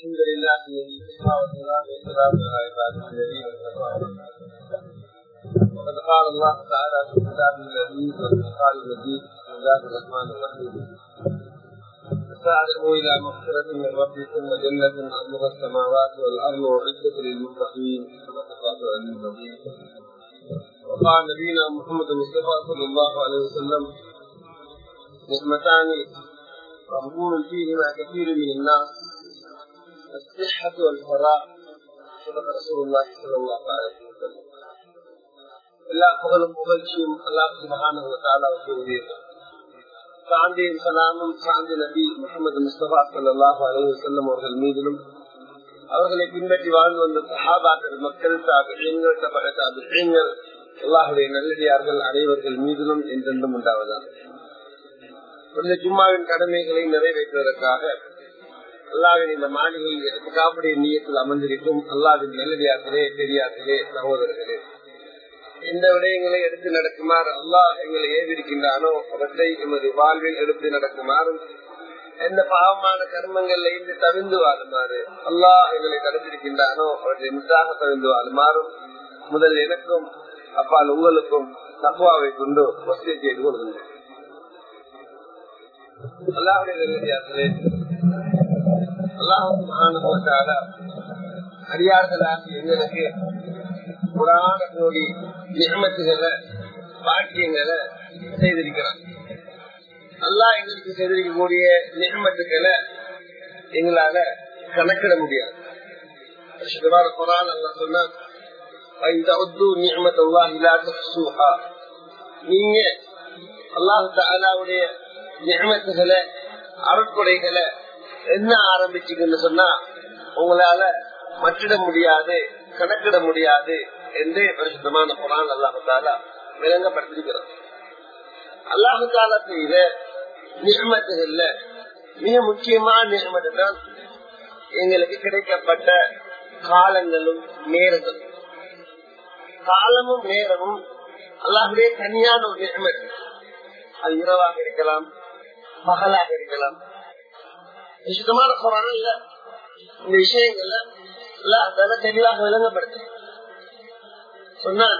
الحمد لله والصلاة والسلام على عباده الذين اصطفى وقد قال الله تعالى في كتابه العزيز والفرقان المجيد بسم الله الرحمن الرحيم سارعوا إلى مغفرة من ربكم وجنة أرضها السماوات والأرض وعدة للمتقين صدق الله العلي العظيم وقال نبينا محمد المصطفى صلى الله عليه وسلم نعمتان مغبون فيهما كثير من الناس الصحة والفراغ صدق رسول الله صلى الله عليه وسلم எல்லா புகழும் புகழ்ச்சியும் அல்லாஹ் சுபஹானஹு வ தஆலாவுக்கு உரியது சாந்தியும் சலாமும் சாந்தி நபி முகமது முஸ்தபா ஸல்லல்லாஹு அலைஹி வஸல்லம் அவர்கள் மீதிலும் அவர்களை பின்பற்றி வாழ்ந்து வந்த சஹாபாக்கள் மக்கள் தாபியங்கள் தபக தாபியங்கள் அல்லாஹுடைய நல்லடியார்கள் அனைவர்கள் மீதிலும் என்றென்றும் உண்டாவதாக இந்த ஜும்மாவின் கடமைகளை நிறைவேற்றுவதற்காக அல்லாவின் இந்த மாளிகையில் காப்புடைய நீயத்தில் அமர்ந்திருக்கும் அல்லாவின் நல்லடியார்களே பெரியார்களே சகோதரர்களே எந்த விடயங்களை எடுத்து நடக்குமாறு அல்லாஹ் எங்களை ஏவிருக்கின்றானோ அவற்றை எமது வாழ்வில் எடுத்து நடக்குமாறும் எந்த பாவமான கர்மங்கள்ல இருந்து தவிர்ந்து வாழுமாறு அல்லாஹ் எங்களை தடுத்திருக்கின்றானோ அவற்றை முற்றாக தவிர்ந்து வாழுமாறும் முதல் எனக்கும் அப்பால் உங்களுக்கும் தப்புவாவை கொண்டு வசதி செய்து கொள்கின்றேன் அல்லாஹுடைய நல்லடியார்களே அல்லாஹால அடியார்களாக எங்களுக்கு புராண கோடி நியமத்துகளை பாக்கியங்களை செய்திருக்கிறான் அல்லா எங்களுக்கு செய்திருக்கக்கூடிய நியமத்துக்களை எங்களால கணக்கிட முடியாது குரான் அல்லா சொன்னா நீங்க அல்லாஹு தாலாவுடைய நியமத்துகளை அருட்கொடைகளை என்ன ஆரம்பிச்சீங்கன்னு சொன்னா உங்களால மற்றிட முடியாது கணக்கிட முடியாது என்று பரிசுத்தமான குரான் அல்லாஹால விளங்கப்படுத்திருக்கிறது அல்லாஹால செய்த நியமத்துகள்ல மிக முக்கியமான நியமத்து தான் எங்களுக்கு கிடைக்கப்பட்ட காலங்களும் நேரங்களும் காலமும் நேரமும் அல்லாஹுடைய தனியான ஒரு நியமத்து அது இரவாக இருக்கலாம் பகலாக இருக்கலாம் விசுத்தமான குரான் இல்ல இந்த விஷயங்கள்ல தெளிவாக விளங்கப்படுத்து சொன்னான்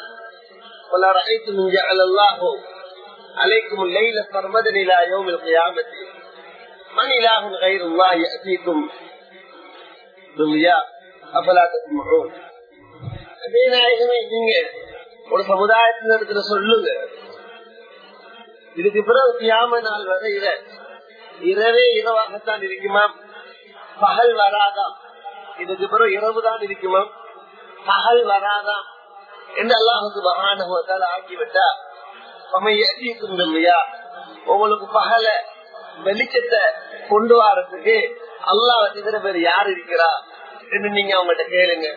عليكم الليل سرمدا الى يوم القيامة من اله غير الله يأتيكم بالضياء افلا تسمعون நீங்க ஒரு சமுதாயத்தினருக்கு சொல்லுங்க இதுக்கு பிறகு கியாம நாள் வரையில இரவே இரவாகத்தான் இருக்குமா பகல் வராதாம் இதுக்கு பிறகு இரவு தான் இருக்குமா பகல் வராதாம் என்று அல்லாஹுக்கு மகானகத்தால் ஆக்கிவிட்டா இல்லையா உங்களுக்கு பகல வெளிச்சத்தை கொண்டு வரதுக்கு அல்லாஹ் தவிர பேர் யார் இருக்கிறா என்று நீங்க அவங்ககிட்ட கேளுங்க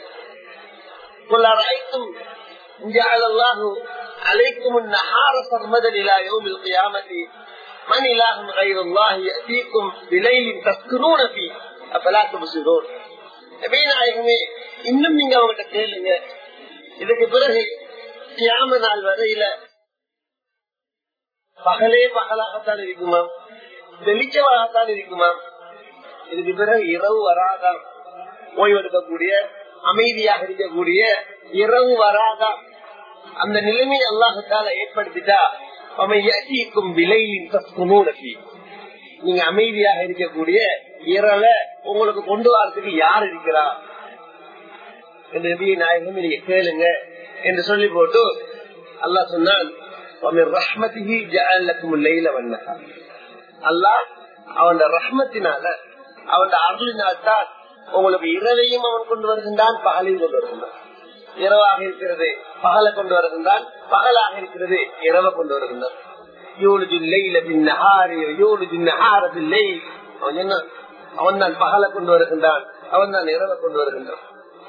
جعل الله عليكم النهار سرمدا الى يوم القيامه من اله غير الله ياتيكم بليل تسكنون فيه افلا تبصرون நபீநாயகமே இன்னும் நீங்க அவங்ககிட்ட கேளுங்க இதுக்கு பிறகு கியாம நாள் வரையில பகலே பகலாகத்தான் இருக்குமா வெளிச்சமாகத்தான் இருக்குமா இதுக்கு பிறகு இரவு வராதான் ஓய்வெடுக்கக்கூடிய அமைதியாக இருக்கக்கூடிய இரவு வராதா அந்த நிலைமை அல்லாஹத்தால ஏற்படுத்திட்டா அமைக்கும் விலையின் தஸ்குனூனி நீங்க அமைதியாக இருக்கக்கூடிய இரவ உங்களுக்கு கொண்டு வரதுக்கு யார் இருக்கிறா என்று நாயகம் நீங்க கேளுங்க என்று சொல்லி போட்டு அல்லா சொன்னான் அல்லாஹ் அவன் ரஹ்மத்தினால அவன் அருளினால் தான் உங்களுக்கு இரவையும் அவன் கொண்டு வருகின்றான் பகலையும் கொண்டு வருகின்றான் இரவாக இருக்கிறது பகலை கொண்டு வருகின்றான் பகலாக இருக்கிறது இரவை கொண்டு வருகின்றான் அவன் தான் பகலை கொண்டு வருகின்றான் அவன் தான் இரவை கொண்டு வருகின்றான்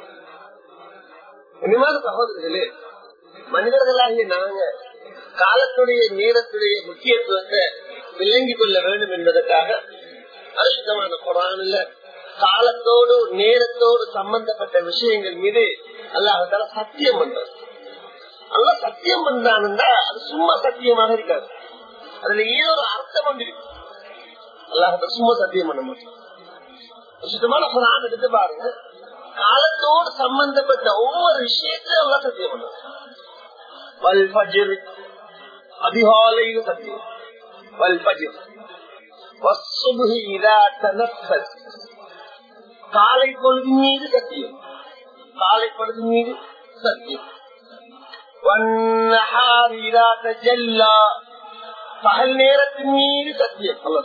இனிமான சகோதரர்களே மனிதர்களாகிய நாங்க காலத்துடைய நேரத்துடைய முக்கியத்துவத்தை விளங்கிக் கொள்ள வேண்டும் என்பதற்காக அரிசிதமான குரானில் காலத்தோடு நேரத்தோடு சம்பந்தப்பட்ட விஷயங்கள் மீது அல்லாஹால சத்தியம் பண்றார் அல்ல சத்தியம் பண்றான்டா அது சும்மா சத்தியமாக இருக்காது அதுல ஏதோ ஒரு அர்த்தம் வந்து அல்லாஹ் சும்மா சத்தியம் பண்ண மாட்டான் சுத்தமான குரான் எடுத்து பாருங்க காலத்தோடு சம்பந்தப்பட்ட ஒவ்வொரு விஷயத்தையும் எல்லாம் சத்தியம் பண்ணுவாங்க அதிகாலையில் சத்தியம் والفجر والصبح إذا تنفس காலை பொழுது மீது சத்தியம் காலை பொழுது மீது சத்தியம் والنهار إذا تجلى பகல் நேரத்தின் மீது சத்தியம் அல்ல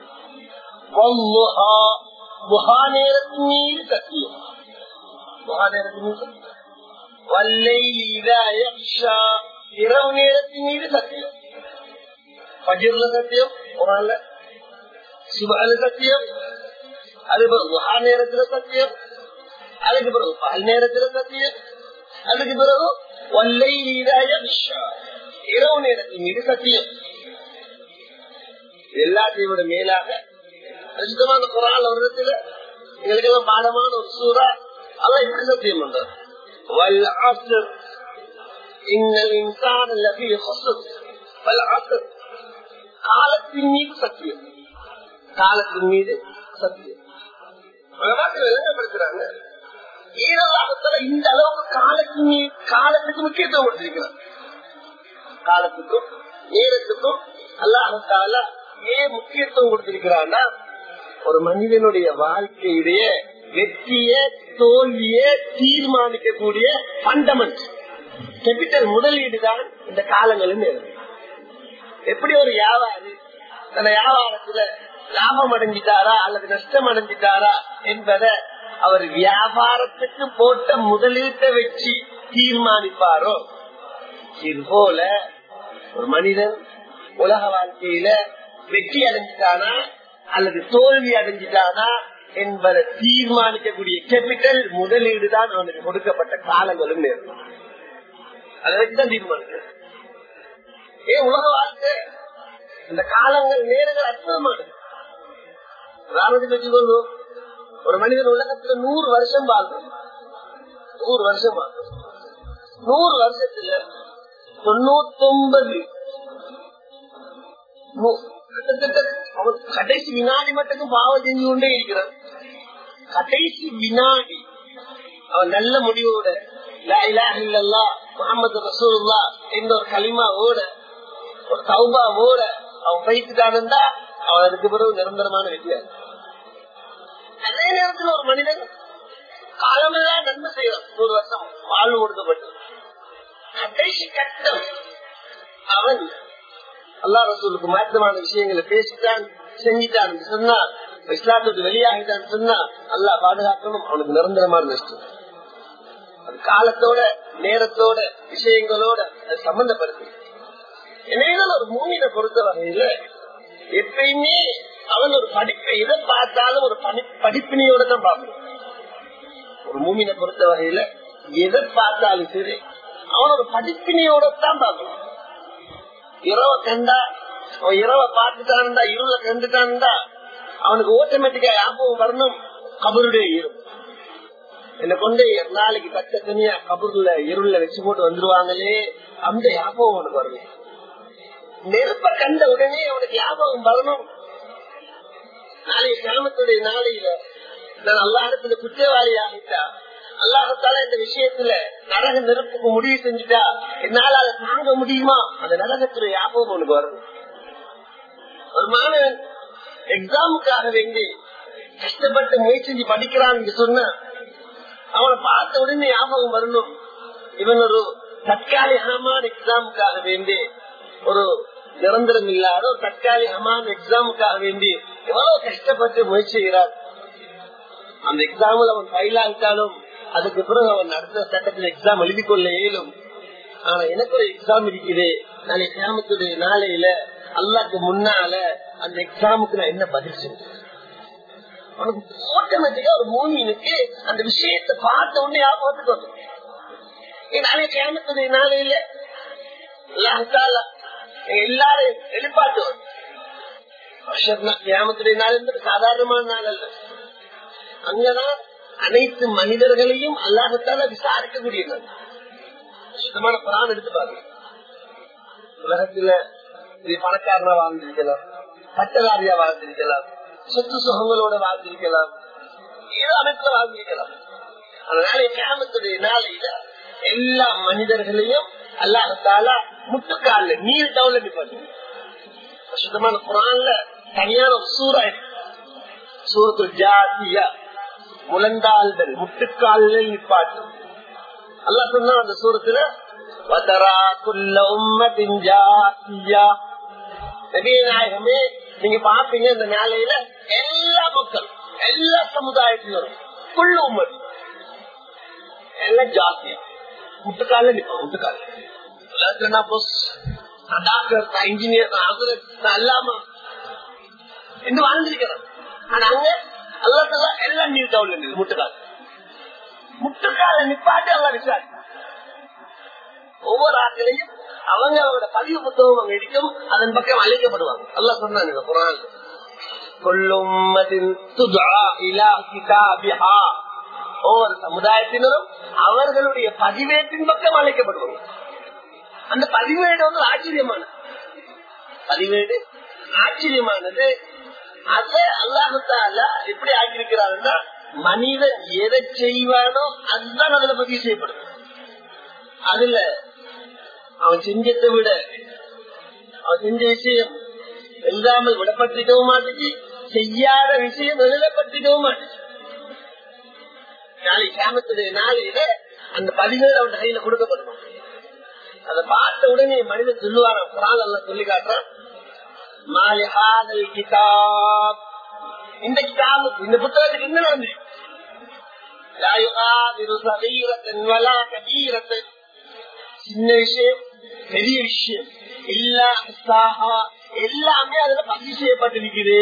والضحى முகா நேரத்தின் மீது சத்தியம் முகா நேரத்தின் மீது சத்தியம் والليل إذا يغشى இரவு நேரத்தின் மீது சத்தியம் பஜிர்ல சத்தியம் குரான்ல சுபஹல சத்தியம் அது பிறகு முகா நேரத்துல சத்தியம் அதுக்கு பிறகு பகல் நேரத்துல சத்தியம் அதுக்கு பிறகு ஒல்லை நீதாய விஷா இரவு நேரத்தின் மீது சத்தியம் எல்லாத்தையும் விட மேலாக பிரசித்தமான குரான் வருடத்துல எங்களுக்கு எல்லாம் பாடமான ஒரு சூறா அல்ல இப்படி சத்தியம் பண்றார் والعصر إن الإنسان لفي خسر والعصر காலத்தின் மீது சத்தியம் காலத்தின் மீது சத்தியம் விளங்கப்படுத்துறாங்க ஈரலாகத்துல இந்த அளவுக்கு காலத்தின் மீது காலத்துக்கு முக்கியத்துவம் கொடுத்திருக்கிறார் காலத்துக்கும் நேரத்துக்கும் அல்லாஹால ஏன் முக்கியத்துவம் கொடுத்திருக்கிறான்னா ஒரு மனிதனுடைய வாழ்க்கையுடைய வெற்றிய தோல்விய தீர்மானிக்கக்கூடிய பண்டமெண்ட் கேபிட்டல் முதலீடு தான் இந்த காலங்களும் நேரம் எப்படி ஒரு வியாபாரி தன் வியாபாரத்துல லாபம் அடைஞ்சிட்டாரா அல்லது நஷ்டம் அடைஞ்சிட்டாரா என்பதை அவர் வியாபாரத்துக்கு போட்ட முதலீட்டை வச்சு தீர்மானிப்பாரோ இது போல ஒரு மனிதன் உலக வாழ்க்கையில வெற்றி அடைஞ்சிட்டானா அல்லது தோல்வி அடைஞ்சிட்டானா என்பதை தீர்மானிக்கக்கூடிய கேபிட்டல் முதலீடு தான் அவனுக்கு கொடுக்கப்பட்ட காலங்களும் நேரம் அதை வச்சுதான் தீர்மானிக்கிறது ஏன் உலக வாழ்க்கை இந்த காலங்கள் நேரங்கள் அற்புதமானது உதாரணத்துக்கு வச்சுக்கொள்வோம் ஒரு மனிதன் உலகத்துல நூறு வருஷம் வாழ்றான் நூறு வருஷம் வாழ்றான் நூறு வருஷத்துல தொண்ணூத்தி ஒன்பது கிட்டத்தட்ட அவன் கடைசி வினாடி மட்டும் பாவம் செஞ்சு கொண்டே இருக்கிறான் கடைசி வினாடி அவன் நல்ல முடிவோட முகமது ரசூல்லா என்ற ஒரு களிமாவோட ஒரு சௌபாவோட அவன் பயிற்சிட்டானா அவன் அதுக்கு பிறகு நிரந்தரமான வெற்றியார் அதே நேரத்தில் ஒரு மனிதன் காலமெல்லாம் நன்மை செய்யறான் நூறு வருஷம் வாழ்வு கொடுக்கப்பட்டு கடைசி கட்டம் அவன் அல்லா ரசூலுக்கு மாற்றமான விஷயங்களை பேசிட்டான் செஞ்சிட்டான் சொன்னா இஸ்லாத்துக்கு வெளியாகிட்டான் சொன்னா அல்லா பாதுகாக்கணும் அவனுக்கு நிரந்தரமான நஷ்டம் அது காலத்தோட நேரத்தோட விஷயங்களோட அது சம்பந்தப்படுது எனவே ஒரு மூமியை பொறுத்த வகையில எப்பயுமே அவன் ஒரு படிப்பை எதை பார்த்தாலும் ஒரு படிப்பினையோட தான் பார்க்கணும் ஒரு மூமினை பொறுத்த வகையில எதை பார்த்தாலும் சரி அவன் ஒரு படிப்பினையோட தான் பார்க்கணும் இரவ கண்டா அவன் இரவ பார்த்துட்டான்டா இருள கண்டுட்டான்டா அவனுக்கு ஆட்டோமேட்டிக்கா ஞாபகம் வரணும் கபருடைய இரு என்ன கொண்டு நாளைக்கு பச்சை தனியா கபூர்ல இருள வச்சு போட்டு வந்துருவாங்களே அந்த ஞாபகம் அவனுக்கு வரணும் நெருப்ப கண்ட உடனே அவனுக்கு ஞாபகம் வரணும் நாளைய கிராமத்துடைய நாளையில நான் அல்லாஹத்துல குற்றவாளி ஆகிட்டா அல்லாஹத்தால இந்த விஷயத்துல நரக நெருப்புக்கு முடிவு செஞ்சுட்டா என்னால அதை தாங்க முடியுமா அந்த நரகத்துடைய ஞாபகம் உனக்கு வரணும் ஒரு மாணவன் எக்ஸாமுக்காக வேண்டி கஷ்டப்பட்டு முயற்சி செஞ்சு படிக்கிறான்னு சொன்ன அவனை பார்த்த உடனே ஞாபகம் வரணும் இவன் ஒரு தற்காலிகமான எக்ஸாமுக்காக வேண்டி ஒரு நிரந்தரம் இல்லாத ஒரு தற்காலிகமான எக்ஸாமுக்காக வேண்டி எவ்வளவு கஷ்டப்பட்டு முயற்சி செய்கிறார் அந்த எக்ஸாமில் அவன் ஃபைல் ஆகிட்டாலும் அதுக்கு பிறகு அவன் அடுத்த சட்டத்தில் எக்ஸாம் எழுதி கொள்ள இயலும் ஆனா எனக்கு ஒரு எக்ஸாம் இருக்குது நாளை கிராமத்துடைய நாளையில அல்லாக்கு முன்னால அந்த எக்ஸாமுக்கு நான் என்ன பதில் செஞ்சேன் ஆட்டோமேட்டிக்கா ஒரு மூமினுக்கு அந்த விஷயத்தை பார்த்த உடனே ஞாபகத்துக்கு வந்து நாளைய கிராமத்துடைய நாளையில எல்லாரும் எழுப்பாட்டுவோம் கிராமத்துடைய நாள் என்பது சாதாரணமான நாள் அல்ல அங்கதான் அனைத்து மனிதர்களையும் அல்லாஹத்தால விசாரிக்கக்கூடிய நாள் சுத்தமான புறான் எடுத்து பாருங்க உலகத்துல இது பணக்காரனா வாழ்ந்திருக்கலாம் பட்டதாரியா வாழ்ந்திருக்கலாம் சொத்து சுகங்களோட வாழ்ந்திருக்கலாம் ஏதோ அமைப்புல வாழ்ந்திருக்கலாம் அதனால கேமத்துடைய நாளையில எல்லா மனிதர்களையும் அல்லாஹால முட்டுக்கால நீர் டவுன்ல நிப்பாட்டு சுத்தமான குரான்ல தனியான ஒரு சூறா இருக்கு சூரத்து ஜாதியா முழந்தாள்கள் முட்டுக்கால்கள் நிப்பாட்டு அல்லா சொன்னா அந்த சூரத்துல வதரா குல்ல உம்மத்தின் ஜாதியா நபிநாயகமே நீங்க பாப்பீங்க இந்த நாளையில எல்லா மக்கள் எல்லா சமுதாயத்தினரும் குள்ள உம்மதி எல்லாம் ஜாஸ்தியா முட்டுக்கால நிப்போம் முட்டுக்கால உலகத்துல நான் boss, நான் டாக்டர் நான் இன்ஜினியர் நான் அது நான் எல்லாம என்று வாழ்ந்திருக்கிறேன் ஆனா அங்க எல்லாத்துல எல்லாம் நீர் டவுன் இருந்தது முட்டுக்கால முட்டுக்கால நிப்பாட்டி எல்லாம் விசாரி ஒவ்வொரு ஆட்களையும் அவங்க அவங்களோட பதிவு புத்தகம் அங்க இருக்கும் அதன் பக்கம் அழைக்கப்படுவாங்க எல்லாம் சொன்னாங்க குரான் கொல்லும்மதின் துதா இலா கிதாபிஹா ஒவ்வொரு சமுதாயத்தினரும் அவர்களுடைய பதிவேட்டின் பக்கம் அழைக்கப்படுவாங்க அந்த பதிவேடு வந்து ஆச்சரியமானது பதிவேடு ஆச்சரியமானது அத அல்லாஹால எப்படி ஆக்கியிருக்கிறாருன்னா மனிதன் எதை செய்வானோ அதுதான் அதுல பதிவு செய்யப்படும் அதுல அவன் செஞ்சதை விட அவன் செஞ்ச விஷயம் எழுதாமல் விடப்பட்டிருக்கவும் மாட்டுச்சு செய்யாத விஷயம் எழுதப்பட்டிருக்கவும் மாட்டுச்சு நாளை கேமத்துடைய நாளையில அந்த பதிவேடு அவன் கையில கொடுக்கப்படுவான் அதை பார்த்த உடனே மனிதன் சொல்லுவார குரான் எல்லாம் சொல்லி காட்டுறான் மாலிஹாதல் கிதாப் இந்த கிதாபுக்கு இந்த புத்தகத்துக்கு என்ன நடந்து லா யுகாதிரு சகீரத்தன் வலா கபீரத்தன் சின்ன விஷயம் பெரிய விஷயம் இல்லா அஸ்ஸாஹா, எல்லாமே அதுல பதிவு செய்யப்பட்டிருக்குது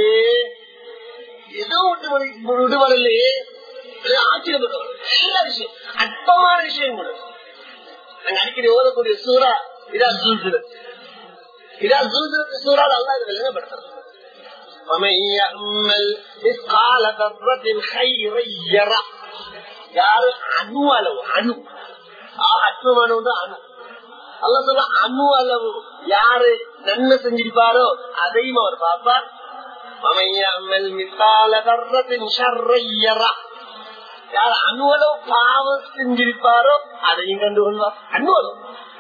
ஏதோ விட்டு விடுவதில்லையே ஆச்சரியப்பட்டவர் எல்லா விஷயம் அற்பமான விஷயம் கூட நாங்க அடிக்கடி ஓதக்கூடிய சூறா இதா ஜூல்சிரத் இதா ஜூல்சிரத் சூறா அல்லா இது விளங்கப்படுத்துறது ومن يعمل مثقال ذرة خيرا يره யாரு அணு அளவு அணு அற்பமானது அணு அல்ல சொல்ல அணு அளவு யாரு நன்மை செஞ்சிருப்பாரோ அதையும் அவர் பார்ப்பார் ومن يعمل مثقال ذرة شرا يره யார் அணு அளவு பாவம் செஞ்சிருப்பாரோ அதையும் கண்டுகொள்வார் அணு அளவு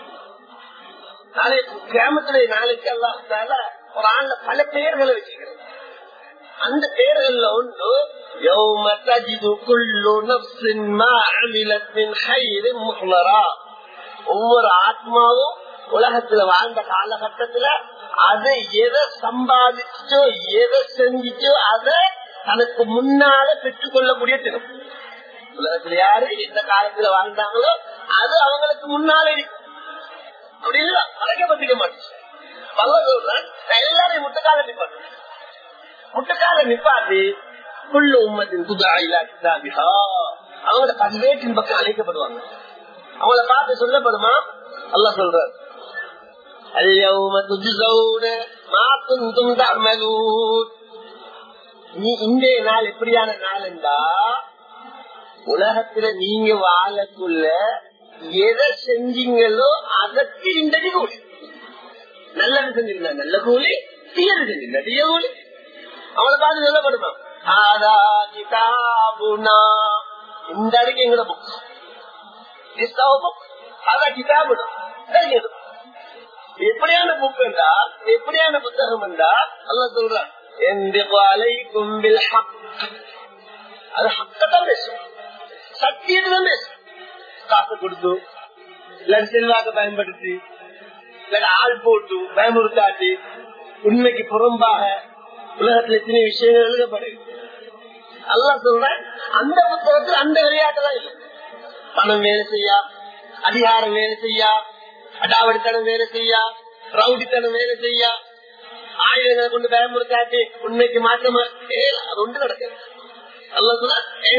நாளை கிராமத்துல நாளைக்கு அல்லாஹால ஒரு ஆண்ல பல பெயர்களை வச்சுக்கிறது அந்த பெயர்கள்ல ஒன்று يوم تجد كل نفس ما عملت من خير محضرا ஒவ்வொரு ஆத்மாவும் உலகத்துல வாழ்ந்த காலகட்டத்துல அதை எதை சம்பாதிச்சோ எதை செஞ்சிச்சோ அதை தனக்கு முன்னால பெற்றுக் கொள்ளக்கூடிய தினம் உலகத்துல யாரு எந்த காலத்துல வாழ்ந்தாங்களோ அது அவங்களுக்கு முன்னால இருக்கு அப்படி இல்ல மறைக்கப்பட்டிருக்க மாட்டேன் பல்ல சொல்றேன் நான் எல்லாரையும் முட்டுக்கால நிப்பாட்டு முட்டுக்கால நிப்பாட்டி புல்லு உம்மத்தின் புதா இல்லா கிதாபிஹா அவங்களோட பதிவேற்றின் பக்கம் அழைக்கப்படுவாங்க அவங்கள பார்த்து சொல்லப்படுமா அல்ல சொல்ற اليوم تجزون ما كنتم تعملون நீ இன்றைய நாள் எப்படியான நாள் என்றா உலகத்துல நீங்க வாழக்குள்ள எதை செஞ்சீங்களோ அதற்கு இன்றைக்கு கூலி நல்லது செஞ்சிருந்தா நல்ல கூலி தீயது செஞ்சிருந்தா தீய கூலி அவளை பார்த்து சொல்லப்படுமா ஆதா கிதாபுனா இந்த அடிக்கு எங்கட புக் புக் அதா கிதாபுனா எப்படியான புக் என்றா எப்படியான புத்தகம் என்றா அல்ல சொல்றான் கும்பில் அது ஹக்கத்தான் பேசும் சத்தியத்தான் பேசும் காசு கொடுத்து இல்ல செல்வாக்க பயன்படுத்தி இல்ல ஆள் போட்டு பயமுறுத்தாட்டி உண்மைக்கு புறம்பாக உலகத்துல எத்தனை விஷயங்கள் எழுதப்படுது அல்ல சொல்றேன் அந்த புத்தகத்தில் அந்த விளையாட்டு தான் இல்லை பணம் வேலை செய்யா அதிகாரம் வேலை செய்யா அடாவடித்தனம் வேலை செய்யா ரவுடித்தனம் வேலை செய்யா ஆயுதங்களை கொண்டு பயமுறுத்தாட்டி உண்மைக்கு மாற்றமா அது ஒன்று நடக்குது அல்ல சொன்னா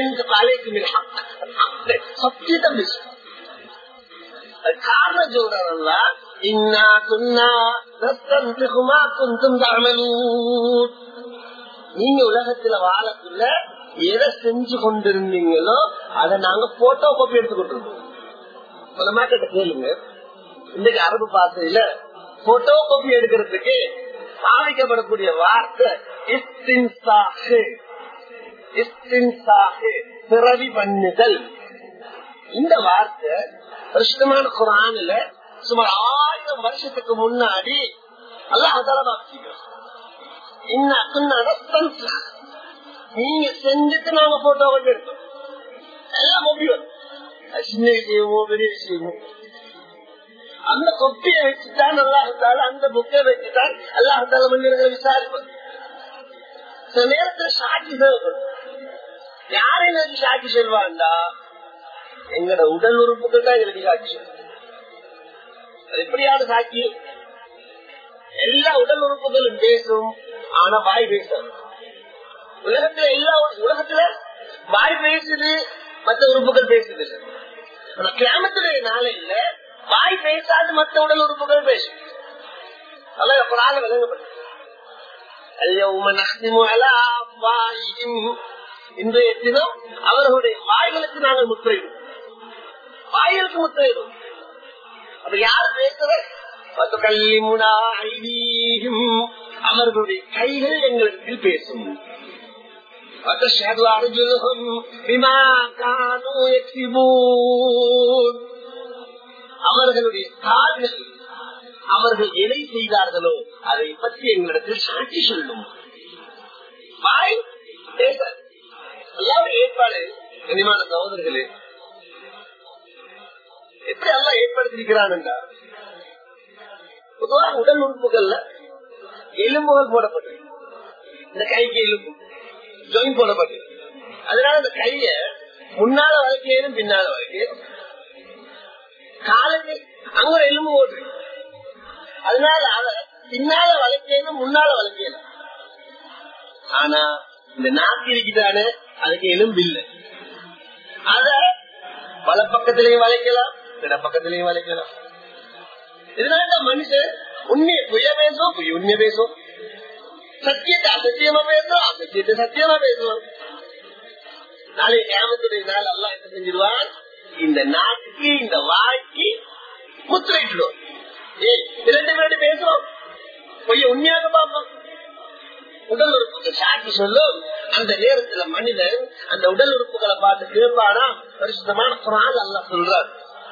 சத்தியத்தம் பேசும் காரணம் சொல்றாங்க இன்னா குன்னா நஸ்தன்பிகுமா குந்தும் தாமலூர் நீங்க உலகத்துல வாழக்குள்ள எதை செஞ்சு கொண்டிருந்தீங்களோ அதை நாங்க போட்டோ காப்பி எடுத்து கொண்டிருந்தோம் ஒரு மாட்ட கேளுங்க இன்னைக்கு அரபு பாசையில போட்டோ காப்பி எடுக்கிறதுக்கு பாவிக்கப்படக்கூடிய வார்த்தை இஸ்தின்சாஹு இஸ்தின்சாஹு, பிறவி பண்ணுதல் இந்த வார்த்தை பிரஷ்டமான குரான்ல சுமார் ஆயிரம் வருஷத்துக்கு முன்னாடி அல்லாஹால நீங்க செஞ்சுட்டு நாங்க போட்டோ கொண்டு எடுத்தோம் எல்லாம் மொபைல் சின்ன விஷயமோ பெரிய விஷயமோ அந்த கொப்பியை வச்சுதான் அல்லாஹால அந்த புக்கை வச்சுதான் அல்லாஹால மனிதர்களை விசாரிப்பது சில நேரத்துல சாட்சி தேவைப்படும் யாரை எனக்கு சாட்சி சொல்வாண்டா எங்கட உடல் உறுப்புகள் தான் எங்களுக்கு சாட்சி சொல்லும். அது எப்படியான சாட்சி எல்லா உடல் உறுப்புகளும் பேசும் ஆனா வாய் பேசும் உலகத்துல எல்லா உ- உலகத்துல வாய் பேசுது மற்ற உறுப்புகள் பேசுது ஆனா கிராமத்துடைய நாளையில வாய் பேசாது மற்ற உடல் உறுப்புகள் பேசும் அதான் குரான விளங்கப்படும் اليوم نختم على أفواههم இன்றைய தினம் அவர்களுடைய வாய்களுக்கு நாங்கள் முத்திரையிடும் வாய்களுக்கு முத்திரையிடும் அப்ப யார் பேசுறது وَتُكَلِّمُنَا أَيْدِيهِمْ அவர்களுடைய கைகள் எங்களுக்கு பேசும் وَتَشْهَدُ أَرْجُلُهُمْ بِمَا كَانُوا يَكْسِبُونَ அவர்களுடைய கால்கள் அவர்கள் எதை செய்தார்களோ அதை பற்றி எங்களிடத்தில் சாட்சி சொல்லும் வாய் பேசாது. அல்லாவுடைய ஏற்பாடு கனிமான சகோதரர்களே எப்படி எல்லாம் ஏற்படுத்திருக்கிறான் என்றால் பொதுவாக உடல் உறுப்புகள்ல எலும்புகள் போடப்பட்டது இந்த கைக்கு எலும்பு ஜாயின் போடப்பட்டது அதனால இந்த கைய முன்னால வளைக்கணும் பின்னால வளைக்கணும் காலுக்கு அங்க ஒரு எலும்பு ஓட்டு அதனால அத பின்னால வளைக்கணும் முன்னால வளைக்கணும் ஆனா இந்த நாக்கு இருக்குதானே அதுக்கு எலும்பு இல்லை அத வல பக்கத்திலையும் வளைக்கலாம் இட பக்கத்திலையும் வளைக்கலாம் இதனால மனுஷன் உண்மையை பொய்ய பேசும் பொய் உண்மையை பேசும் சத்தியத்தை அசத்தியமா பேசும் அசத்தியத்தை சத்தியமா பேசுவோம் நாளை கேமத்துடைய நாள் எல்லாம் என்ன செஞ்சிருவான் இந்த நாட்டுக்கு இந்த வாய்க்கு முத்திரையிடுவோம் ஏய் இரண்டு பேரும் பேசுவோம் பொய்ய உண்மையாக பார்ப்போம் உடல் உறுப்புக்கு சாட்சி சொல்லும் அந்த நேரத்துல மனிதன் அந்த உடல் உறுப்புகளை பார்த்து கேட்பானா பரிசுத்தமான குரான் அல்ல சொல்றார்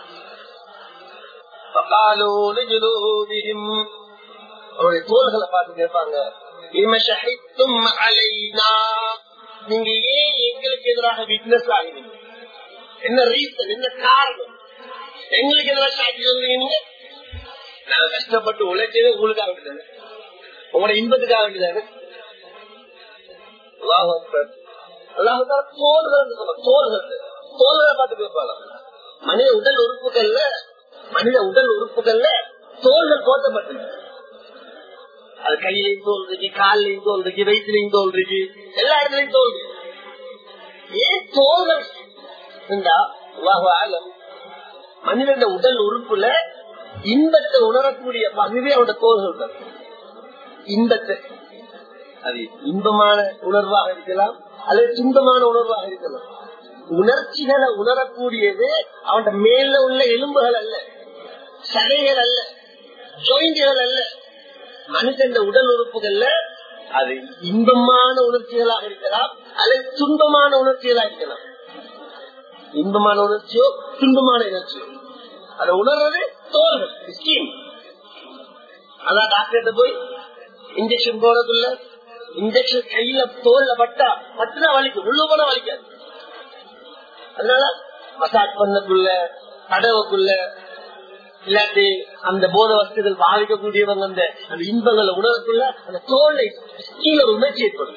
فقالوا لجلودهم அவருடைய தோள்களை பார்த்து கேட்பாங்க "லிம ஷஹித்தும் அலைனா?" நீங்க ஏன் எங்களுக்கு எதிராக விட்னஸ் ஆகிறீங்க என்ன ரீசன் என்ன காரணம் எங்களுக்கு எதிராக சாட்சி சொல்றீங்க நீங்க நாங்க கஷ்டப்பட்டு உழைச்சது உங்களுக்காக வேண்டியதானே உங்களோட இன்பத்துக்காக வேண்டியதானே அல்லாஹ் அக்பர். அல்லாஹ் தாலா தோள்கள் சொல்ல தோள்கள் தோள்களை பார்த்து கேட்பாங்க மனித உடல் உறுப்புகள்ல மனித உடல் உறுப்புகள்ல தோள்கள் போட்டப்பட்டது அது கையிலையும் தோல் இருக்கு காலிலையும் தோல் இருக்கு வயிற்றுலையும் தோல் இருக்கு எல்லா இடத்துலயும் தோல் இருக்கு ஏன் தோள்கள் இருந்தா அல்லாஹு ஆலம் மனிதன் உடல் உறுப்புல இன்பத்தை உணரக்கூடிய பகுதி அவனோட தோள்கள் தான் இன்பத்தை அது இன்பமான உணர்வாக இருக்கலாம் அல்லது துன்பமான உணர்வாக இருக்கலாம் உணர்ச்சிகளை உணரக்கூடியது அவன் மேல உள்ள எலும்புகள் அல்ல சதைகள் அல்ல ஜோயிண்டுகள் அல்ல மனுஷன் உடல் உறுப்புகள்ல அது இன்பமான உணர்ச்சிகளாக இருக்கலாம் அல்லது துன்பமான உணர்ச்சிகளாக இருக்கலாம் இன்பமான உணர்ச்சியோ துன்பமான உணர்ச்சியோ அதை உணர்றது தோல்கள் ஸ்கீம் அதான் டாக்டர்கிட்ட போய் இன்ஜெக்ஷன் போறதுல இன்ஜெக்ஷன் கையில தோல்ல பட்டா மட்டும்தான் வலிக்கும் உள்ள போனா வலிக்காது அதனால மசாஜ் பண்ணக்குள்ள கடவுக்குள்ள இல்லாட்டி அந்த போத வசதிகள் பாதிக்கக்கூடியவங்க அந்த அந்த இன்பங்களை உணரக்குள்ள அந்த தோலை கீழே ஒரு உணர்ச்சி ஏற்படும்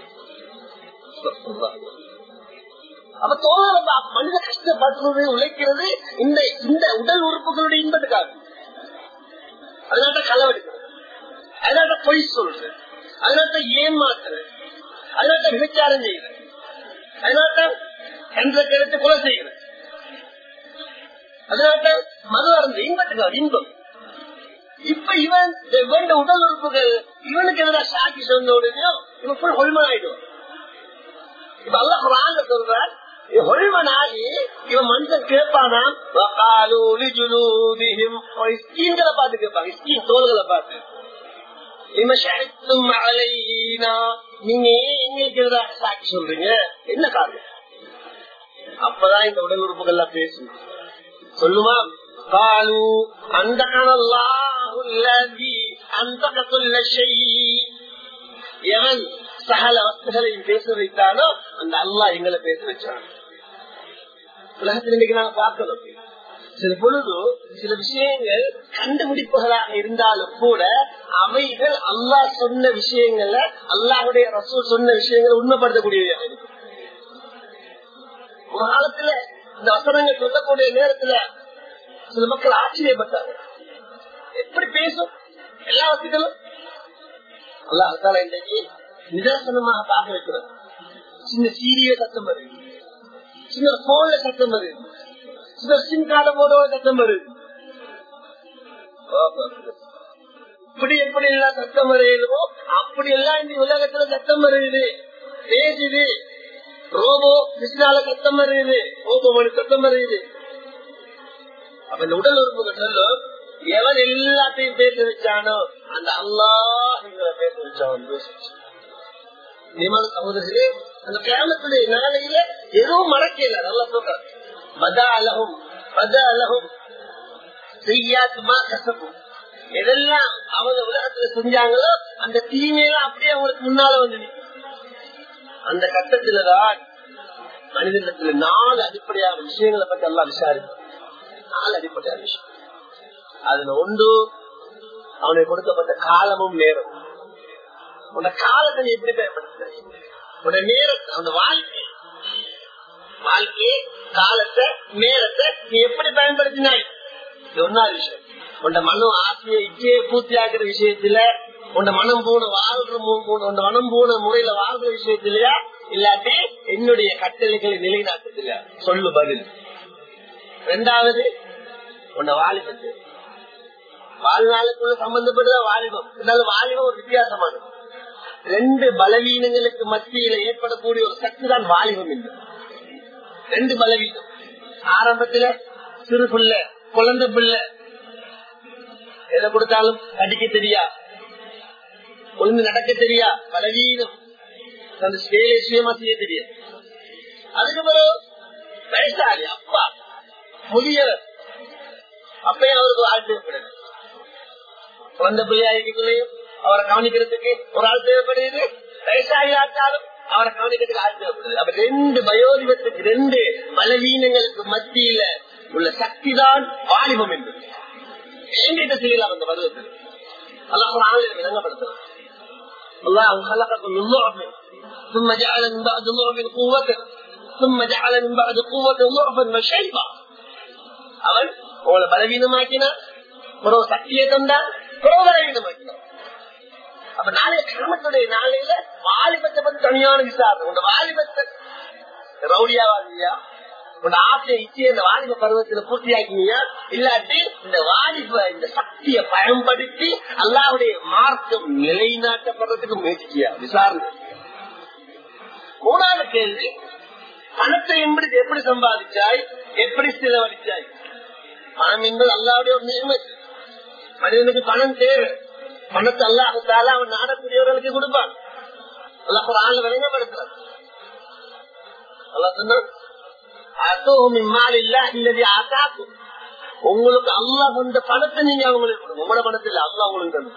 அப்ப தோழரை மனித கஷ்டப்படுறது உழைக்கிறது இந்த இந்த உடல் உறுப்புகளுடைய இன்பத்துக்காக அதனால களவெடுக்கிறது அதனால பொய் சொல்றது அதனால ஏமாத்துறது அதனால விபச்சாரம் செய்யறது அதனால என்ற கருத்து கொலை செய்யறது அதனால மது அருந்து இன்பத்துக்காக இன்பம் இப்ப இவன் இவன் உடல் உறுப்புகள் இவனுக்கு எதிராக சாட்சி சொன்ன உடனே இவன் ஃபுல் ஹொல்மன் ஆயிடுவான் இப்ப அல்ல குரான் சொல்றான் ஹொல்மனாகி இவன் மனுஷன் கேட்பானா ஸ்கீன்களை பார்த்து கேட்பாங்க ஸ்கீன் தோள்களை பார்த்து நீங்க ஏன் எங்களுக்கு எதிராக சாட்சி சொல்றீங்க என்ன காரணம் அப்பதான் இந்த உடல் உறுப்புகள்லாம் பேசும் சொல்லுமா காலு அந்த அந்த எவன் சகல வஸ்துகளையும் பேச வைத்தானோ அந்த அல்லாஹ் எங்களை பேச வச்சான் உலகத்தில் இன்னைக்கு நாங்க பார்க்கணும் சில பொழுது சில விஷயங்கள் கண்டுபிடிப்புகளாக இருந்தாலும் கூட அவைகள் அல்லாஹ் சொன்ன விஷயங்கள்ல அல்லாஹுடைய ரசூல் சொன்ன விஷயங்களை உண்மைப்படுத்தக்கூடியதாக இருக்கும் ஒரு காலத்துல இந்த வசனங்கள் சொல்லக்கூடிய நேரத்துல சில மக்கள் ஆச்சரியப்பட்டாங்க எப்படி பேசும் எல்லா வசதிகளும் அல்லாஹால இன்றைக்கு நிதர்சனமாக பார்க்க வைக்கிறது சின்ன சீரிய சத்தம் வருது சின்ன போன்ல சத்தம் வருது சின்ன சிம் கார்டு போட சத்தம் வருது இப்படி எப்படி எல்லாம் சத்தம் வருகிறதோ அப்படி எல்லாம் இந்த உலகத்துல சத்தம் வருது பேசுது ரோபோ கிருஷ்ணால சத்தம் வருது ரோபோ மணி சத்தம் வருது அப்ப இந்த உடல் உறுப்புகள் சொல்லும் எவன் எல்லாத்தையும் பேச வச்சானோ அந்த அல்லாஹ் பேச வச்சான் நியமான சகோதரர்களே அந்த கிராமத்துடைய நாளையில எதுவும் மறக்கல நல்லா சொல்றாரு மத அலகும் மத அலகும் செய்யாத்துமா கசப்பும் எதெல்லாம் அவங்க உலகத்துல செஞ்சாங்களோ அந்த தீமையெல்லாம் அப்படியே அவங்களுக்கு முன்னால வந்து அந்த கட்டத்துலதான் மனிதனத்துல நாலு அடிப்படையான விஷயங்களை பத்தி எல்லாம் விசாரிக்கும் நாலு அடிப்படையான விஷயம் அதுல ஒன்று அவனுக்கு கொடுக்கப்பட்ட காலமும் நேரம் உன்ன காலத்தை நீ எப்படி பயன்படுத்த உன்ன நேரத்தை அந்த வாழ்க்கை வாழ்க்கையை காலத்தை நேரத்தை நீ எப்படி பயன்படுத்தினாய் ஒன்னாவது விஷயம் உன் மனம் ஆசையை இச்சையை பூர்த்தி ஆகிற விஷயத்துல உன் மனம் போன வாழ்ற உன் மனம் போன முறையில வாழ்ற விஷயத்திலயா இல்லாட்டி என்னுடைய கட்டளைகளை நிலைநாட்டத்தில சொல்லு பதில் ரெண்டாவது உன்னை வாலிபத்து வாழ்நாளுக்குள்ள சம்பந்தப்பட்ட வாலிபம் இருந்தாலும் வாலிபம் ஒரு வித்தியாசமானது ரெண்டு பலவீனங்களுக்கு மத்தியில ஏற்படக்கூடிய ஒரு சக்தி தான் வாலிபம் என்று ரெண்டு பலவீனம் ஆரம்பத்துல சிறு பிள்ளை குழந்தை பிள்ளை எதை கொடுத்தாலும் அடிக்க தெரியா ஒழுங்கு நடக்க தெரியா பலவீனம் அந்த வேலை சுயமா செய்ய தெரியாது அதுக்கப்புறம் வயசாளி அப்பா முதியவர் அப்பயும் அவருக்கு ஆள் தேவைப்படுது குழந்தை பிள்ளையாய்க்குள்ளேயும் அவரை கவனிக்கிறதுக்கு ஒரு ஆள் தேவைப்படுது வயசாகி ஆட்டாலும் அவரை கவனிக்கிறதுக்கு ஆள் தேவைப்படுது அப்ப ரெண்டு பயோதிபத்துக்கு ரெண்டு பலவீனங்களுக்கு மத்தியில உள்ள சக்தி தான் வாலிபம் என்பது எங்கிட்ட செய்யலாம் அந்த பருவத்தில் அல்லாஹ் ஒரு ஆள் விளங்கப்படுத்தலாம் الله خلقكم من ضعف ثم جعل من بعد ضعف قوة ثم جعل من بعد قوة ضعفا وشيبا அவன் உங்களை பலவீனமாக்கினான் ஒரு சக்தியை தந்தான் ஒரு பலவீனமாக்கினான் அப்ப நாளைய கிராமத்துடைய நாளையில வாலிபத்தை பத்தி தனியான விசாரணை உங்க வாலிபத்தை ரவுடியா வாழ்வியா உன் ஆசை இச்சையை இந்த வாலிப பருவத்துல பூர்த்தியாக்கினியா இல்லாட்டி இந்த வாலிப இந்த சக்தியை பயன்படுத்தி அல்லாவுடைய மார்க்கம் நிலைநாட்டப்படுறதுக்கு முயற்சியா விசாரணை மூணாவது கேள்வி பணத்தை எப்படி எப்படி சம்பாதிச்சாய் எப்படி செலவழிச்சாய் பணம் என்பது அல்லாவுடைய ஒரு நியமம் மனிதனுக்கு பணம் தேவை பணத்தை அல்லாஹால அவன் நாடக்கூடியவர்களுக்கு கொடுப்பான் அல்லாஹ் ஒரு ஆள் விளங்கப்படுத்துறான் அல்லா சொன்னான் உங்களுக்கு அல்லா கொண்ட பணத்தை நீங்க அவங்களுக்கு கொடுங்க உங்களோட பணத்தில் அல்லா உங்களுக்கு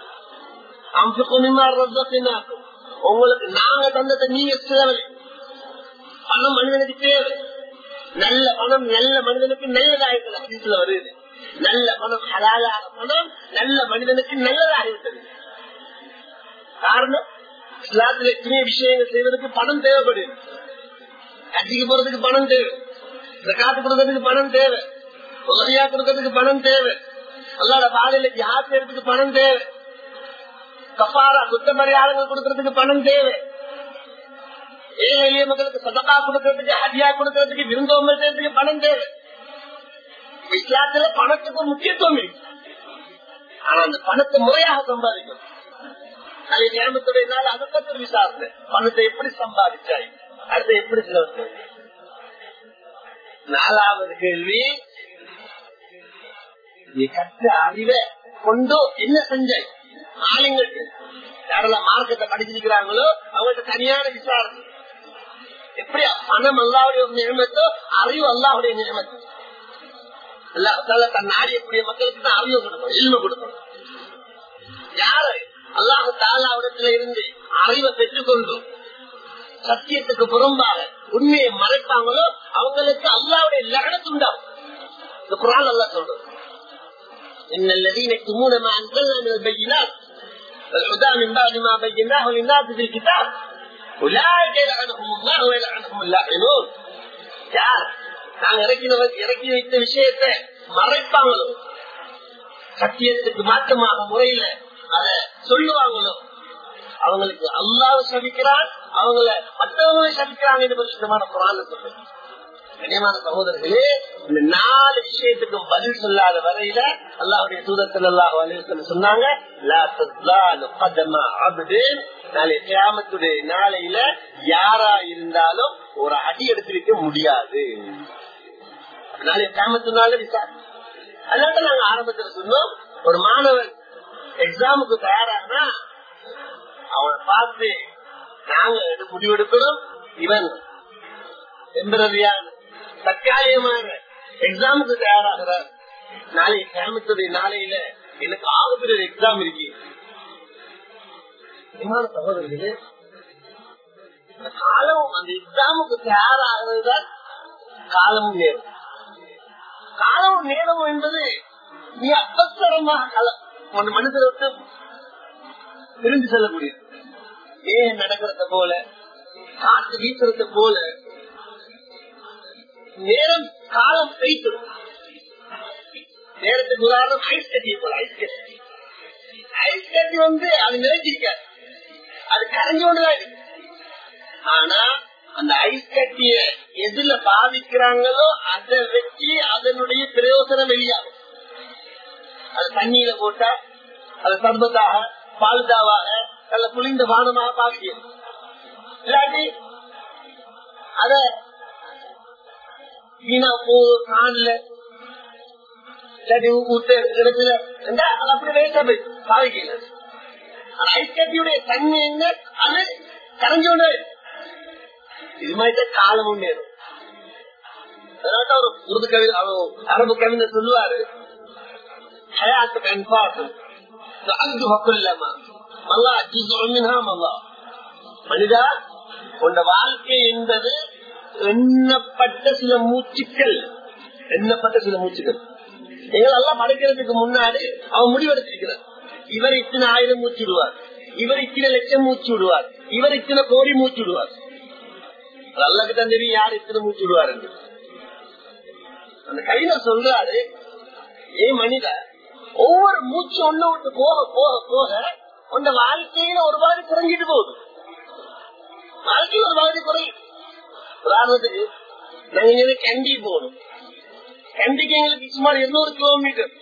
தந்து உங்களுக்கு நாங்க தந்ததை நீங்க செலவழி பணம் மனிதனுக்கு தேவை நல்ல பணம் நல்ல மனிதனுக்கு நல்லதாயிருக்கிறது வருது நல்ல பணம் ஹலாலான பணம் நல்ல மனிதனுக்கு நல்லதாகிவிட்டது காரணம் இஸ்லாத்துல எத்தனை விஷயங்கள் செய்வதற்கு பணம் தேவைப்படுது கட்சிக்கு போறதுக்கு பணம் தேவை இந்த காத்து கொடுக்கறதுக்கு பணம் தேவை உதவியா கொடுக்கறதுக்கு பணம் தேவை அல்லாத பாதையில ஜாத் செய்யறதுக்கு பணம் தேவை கப்பாரா குத்த மரியாதைகள் கொடுக்கறதுக்கு பணம் தேவை ஏழை எளிய மக்களுக்கு சதக்கா கொடுக்கறதுக்கு ஹதியா கொடுக்கறதுக்கு விருந்தோம்பல் செய்யறதுக்கு பணம் தேவை இஸ்லாத்துல பணத்துக்கு முக்கியத்துவம் இருக்கு ஆனா அந்த பணத்தை முறையாக சம்பாதிக்கும் அது நியமத்துடைய நாள் அதுக்கு விசாரணை பணத்தை எப்படி சம்பாதிச்சாய் அடுத்து எப்படி செலவு நாலாவது கேள்வி நீ கற்ற அறிவை கொண்டு என்ன செஞ்சாய் ஆளுங்களுக்கு யாரெல்லாம் மார்க்கத்தை படிச்சிருக்கிறாங்களோ அவங்கள்ட்ட தனியான விசாரணை எப்படி பணம் அல்லாவுடைய ஒரு நியமத்தோ அறிவு அல்லாவுடைய நியமத்தோ அல்லாஹால தன் நாடியக்கூடிய மக்களுக்கு தான் அறிவு கொடுக்கணும் இல்ம கொடுக்கணும் யாரு அல்லாஹு தாலாவிடத்துல இருந்து அறிவை பெற்றுக்கொண்டு சத்தியத்துக்கு புறம்பாக உண்மையை மறைப்பாங்களோ அவங்களுக்கு அல்லாவுடைய லகனத்துண்டாகும் இந்த குரான் அல்லா சொல்றது إن الذين يكتمون ما أنزلنا من البينات والهدى من بعد ما بيناه للناس في الكتاب أولئك يلعنهم الله ويلعنهم اللاعنون யார் நாங்க இறக்கின இறக்கி வைத்த விஷயத்தை மறைப்பாங்களோ சத்தியத்துக்கு மாற்றமாக முறையில அத சொல்லுவாங்களோ அவங்களுக்கு அல்லாஹ் சபிக்கிறான் அவங்கள மற்றவங்களை சபிக்கிறாங்க என்று பரிசுத்தமான குரான் சொல்லுங்க கண்ணியமான சகோதரர்களே இந்த நாலு விஷயத்துக்கும் பதில் சொல்லாத வரையில அல்லாவுடைய தூதத்தில் அல்லாஹ் சொன்னாங்க நாளை கிராமத்துடைய நாளையில யாரா இருந்தாலும் ஒரு அடி எடுத்து வைக்க முடியாது நாளை கிராமத்தினால விசாரி அதனால நாங்க ஆரம்பத்துல சொன்னோம் ஒரு மாணவன் எக்ஸாமுக்கு தயாரானா அவனை பார்த்து நாங்க முடிவெடுக்கணும் இவன் டெம்பரரியான தற்காலிகமான எக்ஸாமுக்கு தயாராகிறார் நாளை கிராமத்துடைய நாளையில எனக்கு ஆகக்கூடிய எக்ஸாம் இருக்கு சகோதரர்களே காலம் அந்த எக்ஸாமுக்கு தயாராகிறது தான் காலமும் நேரம் காலமும் நேரமும் என்பது மிக அவசரமாக காலம் ஒரு மனிதரை விட்டு பிரிந்து செல்லக்கூடியது ஏன் நடக்கிறத போல காற்று வீசுறத போல நேரம் காலம் வைத்திடும் நேரத்துக்கு உதாரணம் ஐஸ் கட்டி போல ஐஸ் கட்டி ஐஸ் கட்டி வந்து அது நிறைஞ்சிருக்காது அது கரைஞ்சு கொண்டுதான் இருக்கு ஆனா அந்த ஐஸ் கட்டிய எதுல பாதிக்கிறாங்களோ அதை வச்சு அதனுடைய பிரயோசனம் வெளியாகும் அது தண்ணீரை போட்டா அது சர்பத்தாக பால்தாவாக நல்ல குளிர்ந்த பானமாக பாக்கியம் இல்லாட்டி அத வீணா போ காணல இல்லாட்டி ஊத்த இடத்துல அது அப்படி வேஸ்டா போய் பாவிக்கல ஐஸ் கட்டியுடைய தண்ணி என்ன அது கரைஞ்சோண்டு இது மாதிரி காலமும் நேரம் அதனால ஒரு உருது கவி அரபு கவிஞர் சொல்லுவாரு حياتك انفاس تعدها كلما الله جزء منها مضى மனிதா உண்ட வாழ்க்கை என்பது எண்ணப்பட்ட சில மூச்சுக்கள் எண்ணப்பட்ட சில மூச்சுக்கள் எங்கள் எல்லாம் படைக்கிறதுக்கு முன்னாடி அவன் முடிவெடுத்திருக்கிறார் இவர் இத்தனை ஆயிரம் மூச்சு விடுவார் இவர் இத்தனை லட்சம் மூச்சு விடுவார் இவர் இத்தனை கோடி மூச்சு விடுவார் அல்லக்கு தான் தெரியும் யார் இத்தனை மூச்சு விடுவார் அந்த கவிஞர் சொல்றாரு ஏ மனித ஒவ்வொரு மூச்சு ஒண்ணு விட்டு போக போக போக உங்க வாழ்க்கையில ஒரு மாதிரி குறைஞ்சிட்டு போகுது வாழ்க்கையில் ஒரு மாதிரி குறையும் உதாரணத்துக்கு நாங்க இங்க கண்டி போகணும் கண்டிக்கு எங்களுக்கு சுமார் இருநூறு கிலோமீட்டர்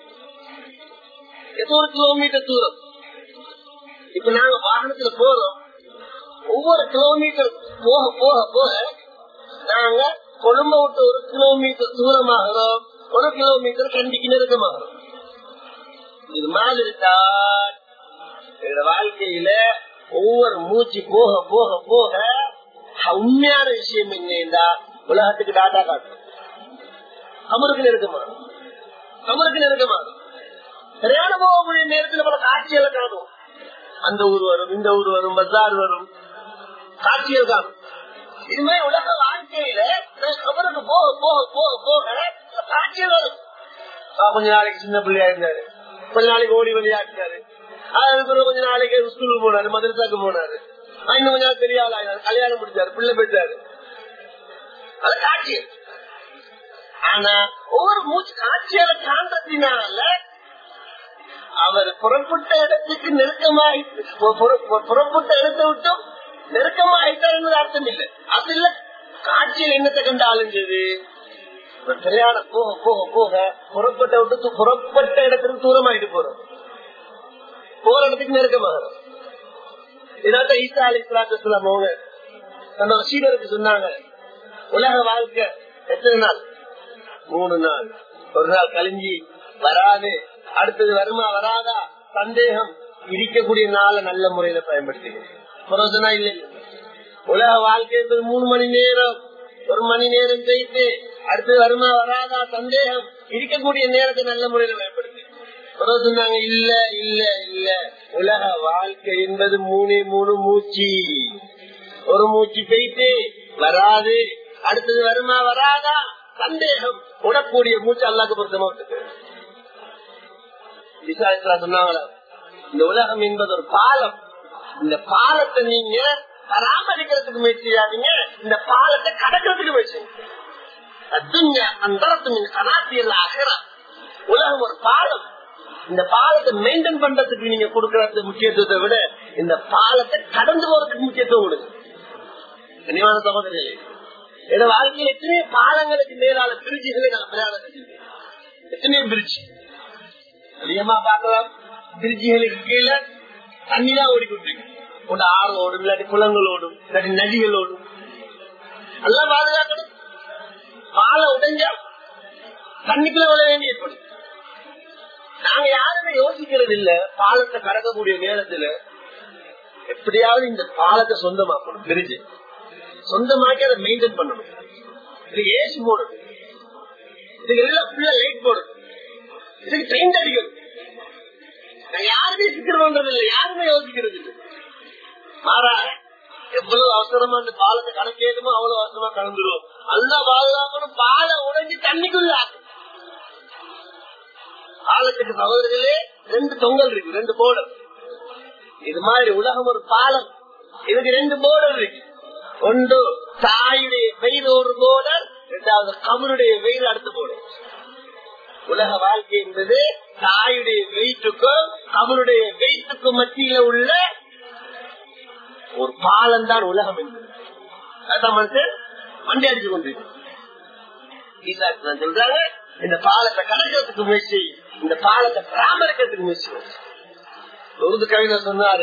இருநூறு கிலோமீட்டர் தூரம் இப்ப நாங்க வாகனத்துல போறோம் ஒவ்வொரு கிலோமீட்டர் போக போக போக நாங்க கொழும்ப விட்டு ஒரு கிலோமீட்டர் தூரமாகிறோம் ஒரு கிலோமீட்டர் கண்டிக்கு நெருக்கமாகிறோம் இது மாதிரி தான் எங்க வாழ்க்கையில ஒவ்வொரு மூச்சு போக போக போக உண்மையான விஷயம் என்னன்னா உலகத்துக்கு டாட்டா காட்டும் கமருக்கு நெருக்கமா கமருக்கு நெருக்கமா சரியான போகக்கூடிய நேரத்தில் பல காட்சிகளை காணும் அந்த ஊர் வரும் இந்த ஊர் வரும் பஜார் வரும் காட்சிகள் காணும் இது மாதிரி உலக வாழ்க்கையில கமருக்கு போக போக போக போக காட்சிகள் வரும் கொஞ்ச நாளைக்கு சின்ன பிள்ளையா இருந்தாரு கொஞ்ச நாளைக்கு ஓடி விளையாடினாரு அதுக்கு கொஞ்ச நாளைக்கு ஸ்கூலுக்கு போனாரு மதரசாக்கு போனாரு இன்னும் கொஞ்ச நாள் பெரிய ஆள் கல்யாணம் முடிச்சாரு பிள்ளை பெற்றாரு அது காட்சி ஆனா ஒவ்வொரு மூச்சு காட்சியால காண்றதுனால அவர் புறப்பட்ட இடத்துக்கு நெருக்கமாகி புறப்பட்ட இடத்தை விட்டும் நெருக்கமாயிட்டார் என்பது அர்த்தம் இல்லை அது இல்ல காட்சியில் என்னத்தை கண்டு ஆளுஞ்சது கல்யாணம் போக போக போக புறப்பட்ட விட்டு புறப்பட்ட இடத்துக்கு தூரமாயிட்டு போறோம் போற இடத்துக்கு நெருக்கமாகிறோம் இதான் ஈசா அலி இஸ்லாத்து அவங்க தன்னோட சீடருக்கு சொன்னாங்க உலக வாழ்க்கை எத்தனை நாள் மூணு நாள் ஒரு நாள் கழிஞ்சி வராது அடுத்தது வருமா வராதா சந்தேகம் இருக்கக்கூடிய நாளை நல்ல முறையில பயன்படுத்திக்கணும் பிரயோஜனம் இல்லை உலக வாழ்க்கை என்பது மூணு மணி நேரம் ஒரு மணி நேரம் போயிட்டு அடுத்து வருமா வராதா சந்தேகம் இருக்கக்கூடிய நேரத்தை நல்ல முறையில பயன்படுத்தி சொன்னாங்க இல்ல இல்ல இல்ல உலக வாழ்க்கை என்பது மூணே மூணு மூச்சு ஒரு மூச்சு போயிட்டு வராது அடுத்தது வருமா வராதா சந்தேகம் உடக்கூடிய மூச்சு அல்லாக்கு பொருத்தமா விசாரிச்சா சொன்னாங்களா இந்த உலகம் என்பது ஒரு பாலம் இந்த பாலத்தை நீங்க பராமரிக்கிறதுக்கு முயற்சி செய்யாதீங்க இந்த பாலத்தை கடக்கிறதுக்கு முயற்சி உலகம் ஒரு பாலம் இந்த பாலத்தை மெயின்டைன் பண்றதுக்கு நீங்க கொடுக்கறது முக்கியத்துவத்தை விட இந்த பாலத்தை கடந்து போறதுக்கு முக்கியத்துவம் கொடுங்க கனிவான சகோதரர்களே எங்க வாழ்க்கையில் எத்தனையோ பாலங்களுக்கு மேலான பிரிட்ஜுகளை நாங்கள் பிரயாணம் செஞ்சிருக்கோம் எத்தனையோ பிரிட்ஜ் அதிகமா பார்க்கலாம் பிரிட்ஜுகளுக்கு கீழே தண்ணி தான் ஓடிக்கொண்டிருக்கு ஒன்று ஆறு ஓடும் இல்லாட்டி குளங்கள் ஓடும் இல்லாட்டி நதிகள் ஓடும் எல்லாம் பாதுகாக்கணும் பாலை உடைஞ்சா தண்ணிக்குள்ள விழ வேண்டி ஏற்படும் நாங்க யாருமே யோசிக்கிறது இல்ல பாலத்தை கடக்கக்கூடிய நேரத்துல எப்படியாவது இந்த பாலத்தை சொந்தமாக்கணும் பிரிட்ஜ் சொந்தமாக்கி அதை மெயின்டைன் பண்ணணும் இதுக்கு ஏசி போடணும் இதுக்கு எல்லாம் ஃபுல்லா லைட் போடணும் இதுக்கு பெயிண்ட் அடிக்கணும் நாங்க யாருமே சிக்கிறோன்றது இல்லை யாருமே யோசிக்கிறது இல்லை மாறா எவ்வளவு அவசரமா அந்த பாலத்தை கணக்கேதுமோ அவ்வளவு அவசரமா கலந்துடும் அல்லா பாதுகாக்கணும் பாலை உடைஞ்சு தண்ணிக்குள்ள பாலத்துக்கு சகோதரர்களே ரெண்டு தொங்கல் இருக்கு ரெண்டு போர்டர் இது மாதிரி உலகம் ஒரு பாலம் இதுக்கு ரெண்டு போர்டர் இருக்கு ஒன்று தாயுடைய வெயில் ஒரு போர்டர் இரண்டாவது கமருடைய வெயில் அடுத்த போர்டர் உலக வாழ்க்கை என்பது தாயுடைய வெயிட்டுக்கும் கமருடைய வெயிட்டுக்கும் மத்தியில உள்ள ஒரு பாலம் தான் உலகம் என்பது அதான் மனுஷன் வண்டி அடிச்சு கொண்டு சொல்றாங்க இந்த பாலத்தை கடக்கிறதுக்கு முயற்சி இந்த பாலத்தை பராமரிக்கிறதுக்கு முயற்சி உருது கவிஞர் சொன்னாரு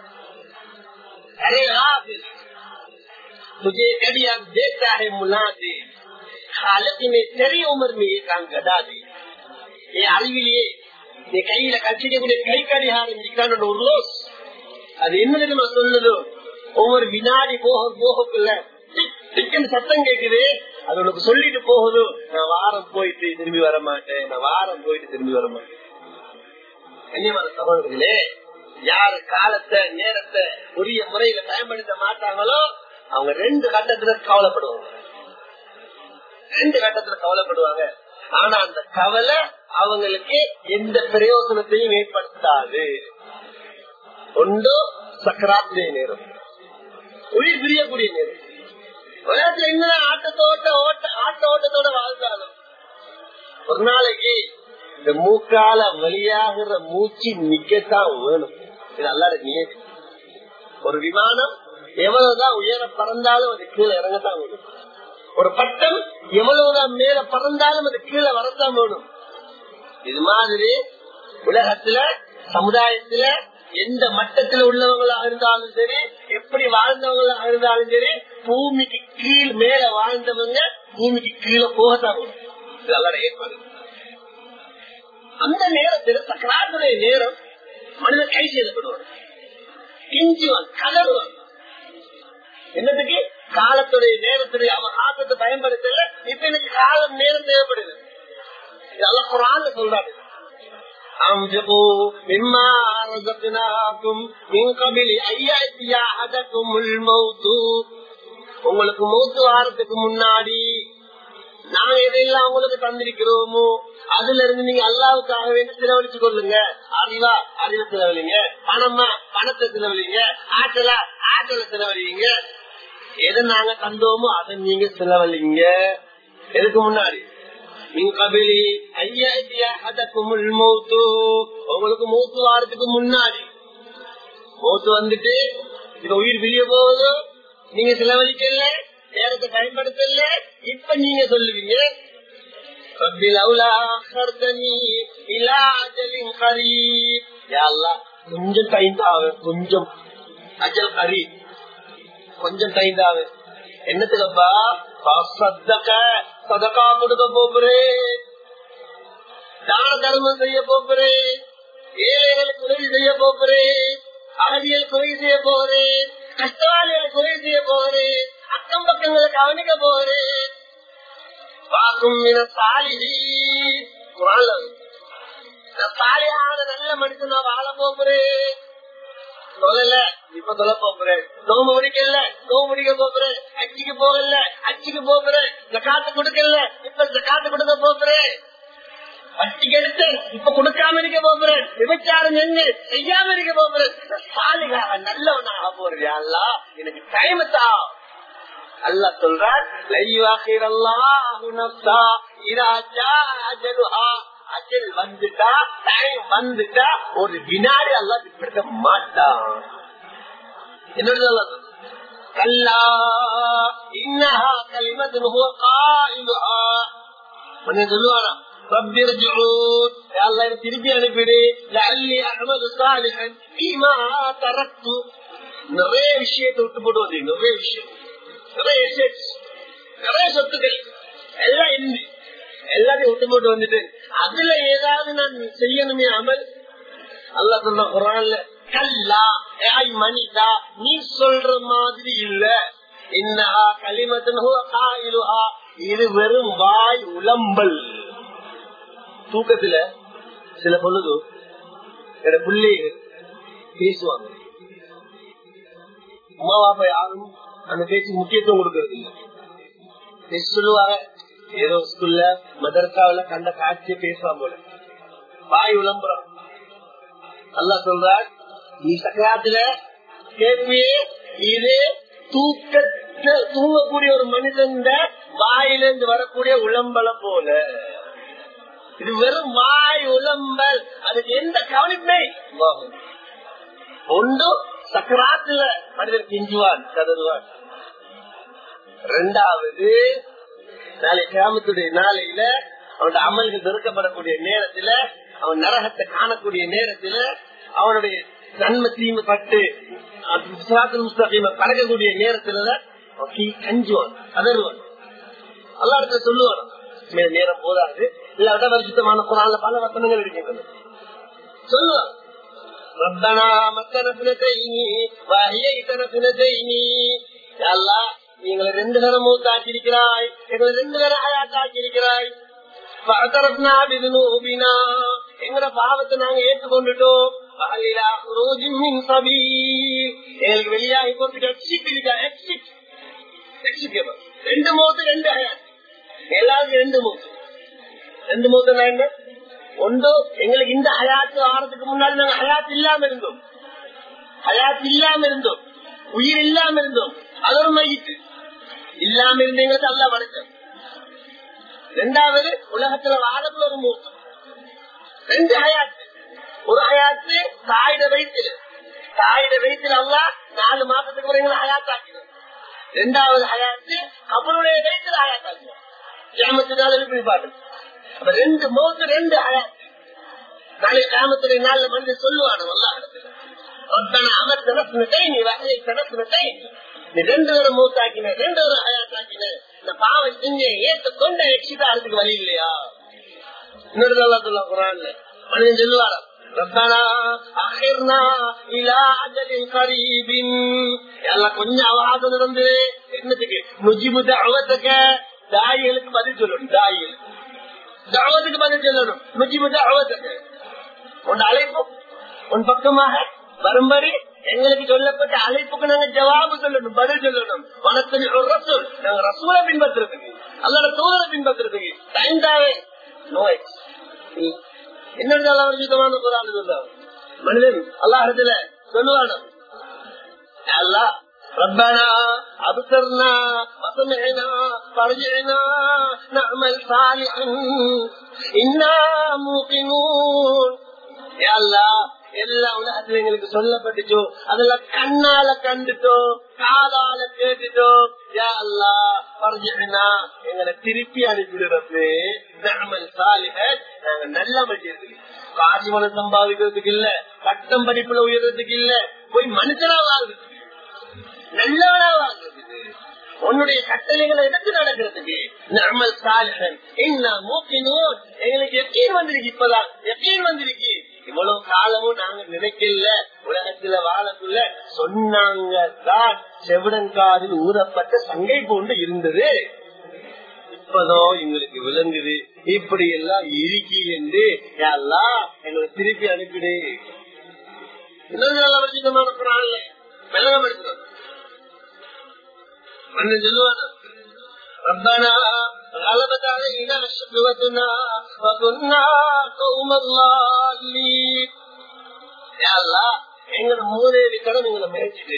அரே ஆபிஸ் तुझे कभी अब देखता है मुला दे हालत में तेरी उम्र में ये काम गदा दे ये அறிவிலேயே நீ கையில கட்சிக்கக்கூடிய கை கடிகாரம் இருக்கான ஒரு ரோஸ் அது என்ன தெரியுமா சொல்லுது ஒவ்வொரு வினாடி போக போகக்குள்ள டிக்கன் சத்தம் கேக்குது அது உனக்கு சொல்லிட்டு போகுது நான் வாரம் போயிட்டு திரும்பி வர மாட்டேன் நான் வாரம் போயிட்டு திரும்பி வர மாட்டேன் கண்ணியமான சகோதரர்களே யாரு காலத்தை நேரத்தை உரிய முறையில பயன்படுத்த மாட்டாங்களோ அவங்க ரெண்டு கட்டத்துல கவலைப்படுவாங்க ரெண்டு கட்டத்துல கவலைப்படுவாங்க ஆனா அந்த கவலை அவங்களுக்கு எந்த பிரயோஜனத்தையும் ஏற்படுத்தாது ஒன்று சக்கராத்திரிய நேரம் உயிர் பிரியக்கூடிய நேரம் உலகத்துல என்ன ஆட்டத்தோட்ட ஓட்ட ஆட்ட ஓட்டத்தோட வாழ்ந்தாலும் ஒரு நாளைக்கு இந்த மூக்கால வழியாகிற மூச்சு நிக்கத்தான் வேணும் இது அல்லாத நியதி ஒரு விமானம் எவ்வளவுதான் உயர பறந்தாலும் அது கீழே இறங்கத்தான் வேணும் ஒரு பட்டம் எவ்வளவுதான் மேல பறந்தாலும் அது கீழே வரத்தான் வேணும் இது மாதிரி உலகத்துல சமுதாயத்துல எந்த மட்டத்துல உள்ளவங்களாக இருந்தாலும் சரி எப்படி வாழ்ந்தவங்களாக இருந்தாலும் சரி பூமிக்கு கீழ் மேல வாழ்ந்தவங்க பூமிக்கு கீழே போகத்தான் வேணும் இது அல்ல ஏற்பாடு அந்த நேரத்தில் சக்கராத்துடைய நேரம் மனிதன் கை செய்யப்படுவான் கிஞ்சுவான் கலருவான் என்னதுக்கு காலத்துடைய நேரத்துடைய அவன் ஆசத்தை பயன்படுத்தல இப்ப எனக்கு காலம் நேரம் தேவைப்படுது இதெல்லாம் குரான் சொல்றாரு أنفقوا مما رزقناكم من قبل أن يأتي أحدكم الموت உங்களுக்கு மௌத்து வாரத்துக்கு முன்னாடி நாங்க எதையெல்லாம் உங்களுக்கு தந்திருக்கிறோமோ அதுல இருந்து நீங்க அல்லாவுக்காக வேண்டி செலவழிச்சு கொள்ளுங்க அறிவா அறிவை செலவழிங்க பணமா பணத்தை செலவழிங்க ஆற்றலா ஆற்றலை செலவழிங்க எதை நாங்க தந்தோமோ அதை நீங்க செலவழிங்க எதுக்கு முன்னாடி உங்களுக்கு மூத்து வாரத்துக்கு முன்னாடி மூத்து வந்துட்டு இது உயிர் பிரிய போகுது நீங்க செலவழிக்கல நேரத்தை பயன்படுத்தல இப்ப நீங்க சொல்லுவீங்க கொஞ்சம் தைந்தாவு கொஞ்சம் அஜல் கரி கொஞ்சம் தைந்தாவு என்னத்துக்கப்பா சத்தக்க சதக்கா கொடுக்க போறே தான தர்மம் செய்ய போறே ஏழைகளுக்கு உதவி செய்ய போகிறேன் அகதிகளுக்கு உதவி செய்ய போகிறேன் கஷ்டவாளிகளுக்கு உதவி செய்ய போகிறேன் அக்கம் பக்கங்களை கவனிக்க போகிறேன் வாக்கும் சாலிஹி குரான் சாலியான நல்ல மனுஷனா வாழ போகிறேன் சொல்லல இப்ப சொல்ல போகிறேன் நோம்பு முடிக்கல நோம்பு முடிக்க போகிறேன் அச்சிக்கு போகல அச்சிக்கு போகிறேன் இந்த காத்து கொடுக்கல இப்ப இந்த காத்து கொடுக்க போகிறேன் வட்டிக்கு எடுத்து இப்ப கொடுக்காம இருக்க போகிறேன் விபச்சாரம் என்ன செய்யாம இருக்க போகிறேன் சாலிகாக நல்லவனாக போறது அல்லா எனக்கு டைம் தான் அல்லா சொல்றான் அஜல் வந்துட்டா டைம் வந்துட்டா ஒரு வினாடி அல்லா பிடிக்க மாட்டான் என்னோட கல்லா இன்னஹா கலிமத்துன் ஹுவ காயிலுஹா மன்ன சொல்லுவானா رب ارجعون يا الله திருப்பி அனுப்பிடு لعلي اعمل صالحا فيما تركت நிறைய விஷயத்தை விட்டு போடுவது நிறைய விஷயம் நிறைய assets, நிறைய சொத்துக்கள் எல்லாம் இருந்து எல்லாத்தையும் விட்டு போட்டு வந்துட்டு அதுல ஏதாவது நான் செய்யணுமே அமல் அல்லா சொன்ன குரான்ல கல்லா ஏய் மனிதா நீ சொல்ற மாதிரி இல்ல இன்னஹா கலிமத்துன் ஹுவ காயிலுஹா இது வெறும் வாய் உலம்பல் தூக்கத்துல சில பொழுது என் பிள்ளைங்க பேசுவாங்க அம்மா பாப்பா யாரும் அந்த பேச்சுக்கு முக்கியத்துவம் கொடுக்கறது இல்ல பேச சொல்லுவாங்க ஏதோ ஸ்கூல்ல மதரசாவில கண்ட காட்சியை பேசுவான் போல வாய் விளம்பரம் அல்லா சொல்றார் நீ சக்கராத்துல கேள்வியே இது தூக்க தூங்கக்கூடிய ஒரு மனிதன் வாயிலிருந்து வரக்கூடிய உளம்பலம் போல இது வெறும் வாய் உளம்பல் அதுக்கு எந்த கவனிப்பை ஒன்று சக்கராத்துல மனிதன் கெஞ்சுவான் கதறுவான் ரெண்டாவது நாளை கிராமத்துடைய நாளையில அவனோட அமல்கள் வெறுக்கப்படக்கூடிய நேரத்துல அவன் நரகத்தை காணக்கூடிய நேரத்துல அவனுடைய நன்மை தீமை பட்டு கடக்கக்கூடிய நேரத்துல கஞ்சுவான் கதறுவான் எல்லா இடத்துல சொல்லுவான் நேரம் போதாது இல்லாவிட்டா பரிசுத்தமான குரான்ல பல வசனங்கள் இருக்கின்றன சொல்லுவான் ربنا مكن اثنتين واحييتن اثنتين يا الله எங்களை ரெண்டு நேரம் மூத்தாக்கியிருக்கிறாய் எங்களை ரெண்டு நேரம் அயாத்தாக்கியிருக்கிறாய் எங்கட பாவத்தை நாங்க ஏற்றுக்கொண்டுட்டோம் எங்களுக்கு வெளியாகி போறதுக்கு எக்ஸிட் இருக்கா எக்ஸிட் எக்ஸிட் ரெண்டு மூத்து ரெண்டு அயாத் எல்லாருக்கும் ரெண்டு மூத்து ரெண்டு மூத்து என்ன ஒன்று எங்களுக்கு இந்த ஹயாத்து ஆறதுக்கு முன்னாடி நாங்க ஹயாத் இல்லாம இருந்தோம் ஹயாத் இல்லாம இருந்தோம் உயிர் இல்லாம இருந்தோம் அது ஒரு மையிட்டு இல்லாம இருந்தீங்கிறது அல்ல வணக்கம் ரெண்டாவது உலகத்துல வாழத்துல ஒரு மூத்து ரெண்டு ஹயாத்து ஒரு ஹயாத்து தாயிட வயிற்றுல தாயிட வயிற்றுல அல்ல நாலு மாசத்துக்கு முறை ஹயாத்தாக்கிறோம் ரெண்டாவது ஹயாத்து அவருடைய வயிற்றுல ஹயாத்தாக்கிறோம் கிராமத்தினால எழுப்பிப்பாடு அப்ப ரெண்டு மௌத்து ரெண்டு ஹயாத்து நாளை கிராமத்துடைய நாள்ல மனிதன் சொல்லுவானு அல்லா அமர் தனசுனத்தை நீ வகையை தனசுனத்தை நீ ரெண்டு பேரும் மூத்தாக்கின ரெண்டு பேரும் ஹயாத்தாக்கின இந்த பாவம் செஞ்ச ஏற்றுக்கொண்ட எக்ஸிதாரத்துக்கு வழி இல்லையா இன்னொரு நல்லா சொல்ல குரான்ல மனிதன் சொல்லுவாரா ربنا اخرنا الى اجل قريب எல்லாம் கொஞ்சம் அவகாசம் நடந்து என்னத்துக்கு நுஜிபு தாவத்துக்க தாய்களுக்கு பதில் சொல்லணும் தாய்களுக்கு தாவத்துக்கு பதில் சொல்லணும் நுஜிபு தாவத்துக்கு உன் அழைப்பு உன் பக்கமாக வரும்படி எங்களுக்கு சொல்லப்பட்ட அழைப்புக்கு நாங்க ஜவாபு சொல்லணும் பதில் சொல்லணும் வனத்தில் ஒரு ரசூல் நாங்க ரசூலை பின்பற்றுறதுக்கு அல்லோட தூதரை பின்பற்றுறதுக்கு டைம் தாவே நோய் என்னோட அவர் சுத்தமான குரான் சொல்றான் மனிதன் அல்லாஹத்துல சொல்லுவான அல்லா ربنا أبصرنا وسمعنا فارجعنا نعمل صالحا إنا موقنون يا الله எல்லா உலகத்துல எங்களுக்கு சொல்லப்பட்டுச்சோ அதெல்லாம் கண்ணால கண்டுட்டோம் காதால கேட்டுட்டோம் யா அல்லா பரஜனா எங்களை திருப்பி அனுப்பிடுறது நாமல் சாலிஹ நாங்க நல்ல மனிதர்கள் காசி மனம் சம்பாதிக்கிறதுக்கு இல்ல பட்டம் படிப்புல உயர்றதுக்கு இல்ல போய் மனுஷனா வாழ்றதுக்கு நல்லவனா வாழ்றதுக்கு உன்னுடைய கட்டளைகளை எடுத்து நடக்கிறதுக்கு நாமல் சாலிஹன் என்ன மூக்கினோர் எங்களுக்கு எப்பீன் வந்திருக்கு இப்பதான் எப்பீன் வந்திருக்கு இவ்வளவு காலமும் நாங்க நினைக்கல உலகத்துல வாழக்குள்ள சொன்னாங்க தான் செவிடங்காதில் ஊறப்பட்ட சங்கை போன்று இருந்தது இப்பதான் எங்களுக்கு விளங்குது இப்படி எல்லாம் இருக்கி என்று எல்லாம் எங்களுக்கு திருப்பி அனுப்பிடு இன்னொரு நல்ல வர்ஜிதமான குரான்ல விளங்கப்படுத்துறது மன்னன் சொல்லுவானா ربنا غلبت علينا شقوتنا وكنا قوما ضالين يا الله எங்களோட மூதேவி கடன் எங்களை மேய்ச்சிட்டு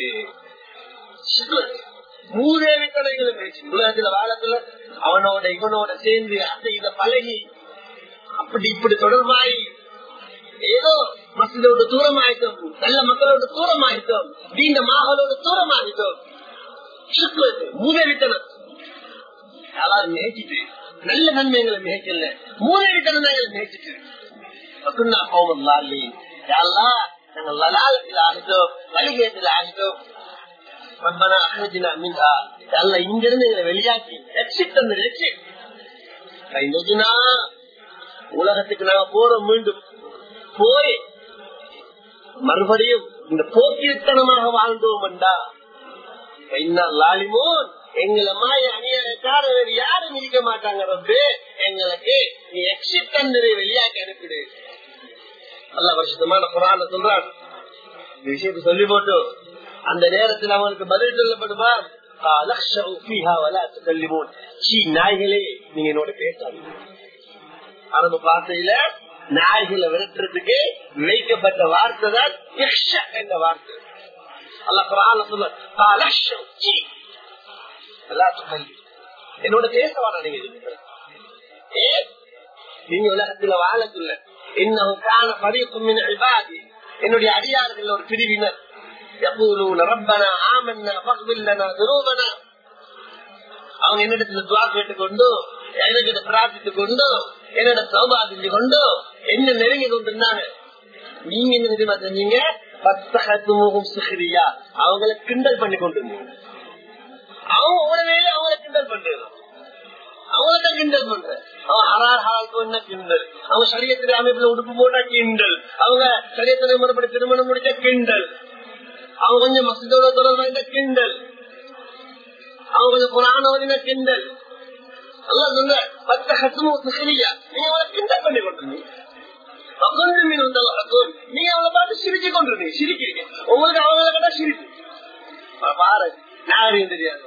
மூதேவி கடன் எங்களை மேய்ச்சி உலகத்துல வாழத்துல அவனோட இவனோட சேர்ந்து அந்த இத பழகி அப்படி இப்படி தொடர்பாய் ஏதோ மசிதோட தூரம் ஆயிட்டோம் நல்ல மக்களோட தூரம் ஆயிட்டோம் நீண்ட மகளோட தூரம் ஆயிட்டோம் மூதேவித்தனம் யாராவது மேய்ச்சிட்டு நல்ல நன்மைகளை மேய்க்கல மூதேவித்தனம் எங்களை மேய்ச்சிட்டு பக்குன்னா கோமம் லாலி யாரெல்லாம் நாங்கள் லலாலத்தில் ஆகிட்டோம் வலிகேட்டில் ஆகிட்டோம் ரப்பனா அஹ்ரஜினா மின்ஹா அல்ல இங்கிருந்து எங்களை வெளியாக்கி எக்ஸிட் அந்த எக்ஸிட் இன்னைக்குனா உலகத்துக்கு நாங்க போறோம் மீண்டும் போய் மறுபடியும் இந்த போக்கியத்தனமாக வாழ்ந்தோம் என்றா லாலிமோன் எங்களை மாய அநியாயக்காரர் யாரும் இருக்க மாட்டாங்க ரப்பு எங்களுக்கு நீ எக்ஸிட் தந்தரை வெளியாக்கி அனுப்பிடு நல்ல வருஷத்தமான புறான சொல்றான் இந்த விஷயத்தை சொல்லி போட்டு அந்த நேரத்தில் அவங்களுக்கு பதில் சொல்லப்படுமா நாய்களே நீங்க என்னோட பேசாதீங்க அரபு பாசையில நாய்களை விரட்டுறதுக்கு வைக்கப்பட்ட வார்த்தை தான் என்ற வார்த்தை அல்ல குரான சொல்ல என்னோட பேசவான நீங்க நீங்க உலகத்துல வாழக்குள்ள இன்னும் காண பரிக்கும் என்னுடைய அடியார்கள் ஒரு பிரிவினர் يقولون ربنا آمنا فاغفر لنا ذنوبنا அவங்க என்னிடத்துல துவா கேட்டுக்கொண்டு என்னிட பிரார்த்தித்து கொண்டு என்னோட சௌபா செஞ்சு கொண்டு என்ன நெருங்கி கொண்டிருந்தாங்க நீங்க என்ன தெரியுமா செஞ்சீங்க பத்தகத்துமுகம் சிஹரியா அவங்கள கிண்டல் பண்ணி கொண்டிருந்தீங்க அவங்க உடனே அவங்கள கிண்டல் பண்றது அவங்கள்தான் கிண்டல் பண்ற அவன் ஹரார் ஹால் என்ன கிண்டல் அவங்க சரியத்திலே அமைப்புல உடுப்பு போட்டா கிண்டல் அவங்க சரியத்திலே முறைப்படி திருமணம் முடிச்ச கிண்டல் அவங்க கொஞ்சம் மசத்தோட தொடர்பு கிண்டல் அவங்க கொஞ்சம் புராண கிண்டல் எல்லாம் சொன்ன பத்த ஹத்துமும் சிறியா நீங்க அவளை கிண்டல் பண்ணி கொண்டிருந்தீங்க நீங்க அவளை பார்த்து சிரிச்சு கொண்டிருந்தீங்க சிரிக்கிறீங்க உங்களுக்கு அவங்கள கேட்டா சிரிப்பு பாரு நாகரிகம் தெரியாது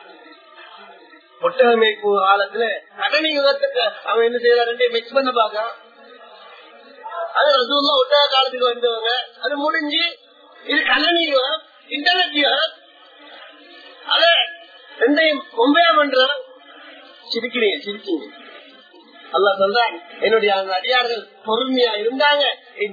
ஒட்டக மேய்ப்பு காலத்துல கடனி யுகத்துக்கு அவன் என்ன செய்யறான் ரெண்டையும் மிக்ஸ் பண்ண பாக்க அது ரசூல்லா ஒட்டக காலத்துக்கு வந்தவங்க அது முடிஞ்சு இது கணனி யுகம் இன்டர்நெட் யுகம் அது ரெண்டையும் கொம்பையா பண்றான் சிரிக்கிறீங்க சிரிக்கிறீங்க அல்லா சொல்றான் என்னுடைய அந்த அடியார்கள் பொறுமையா இருந்தாங்க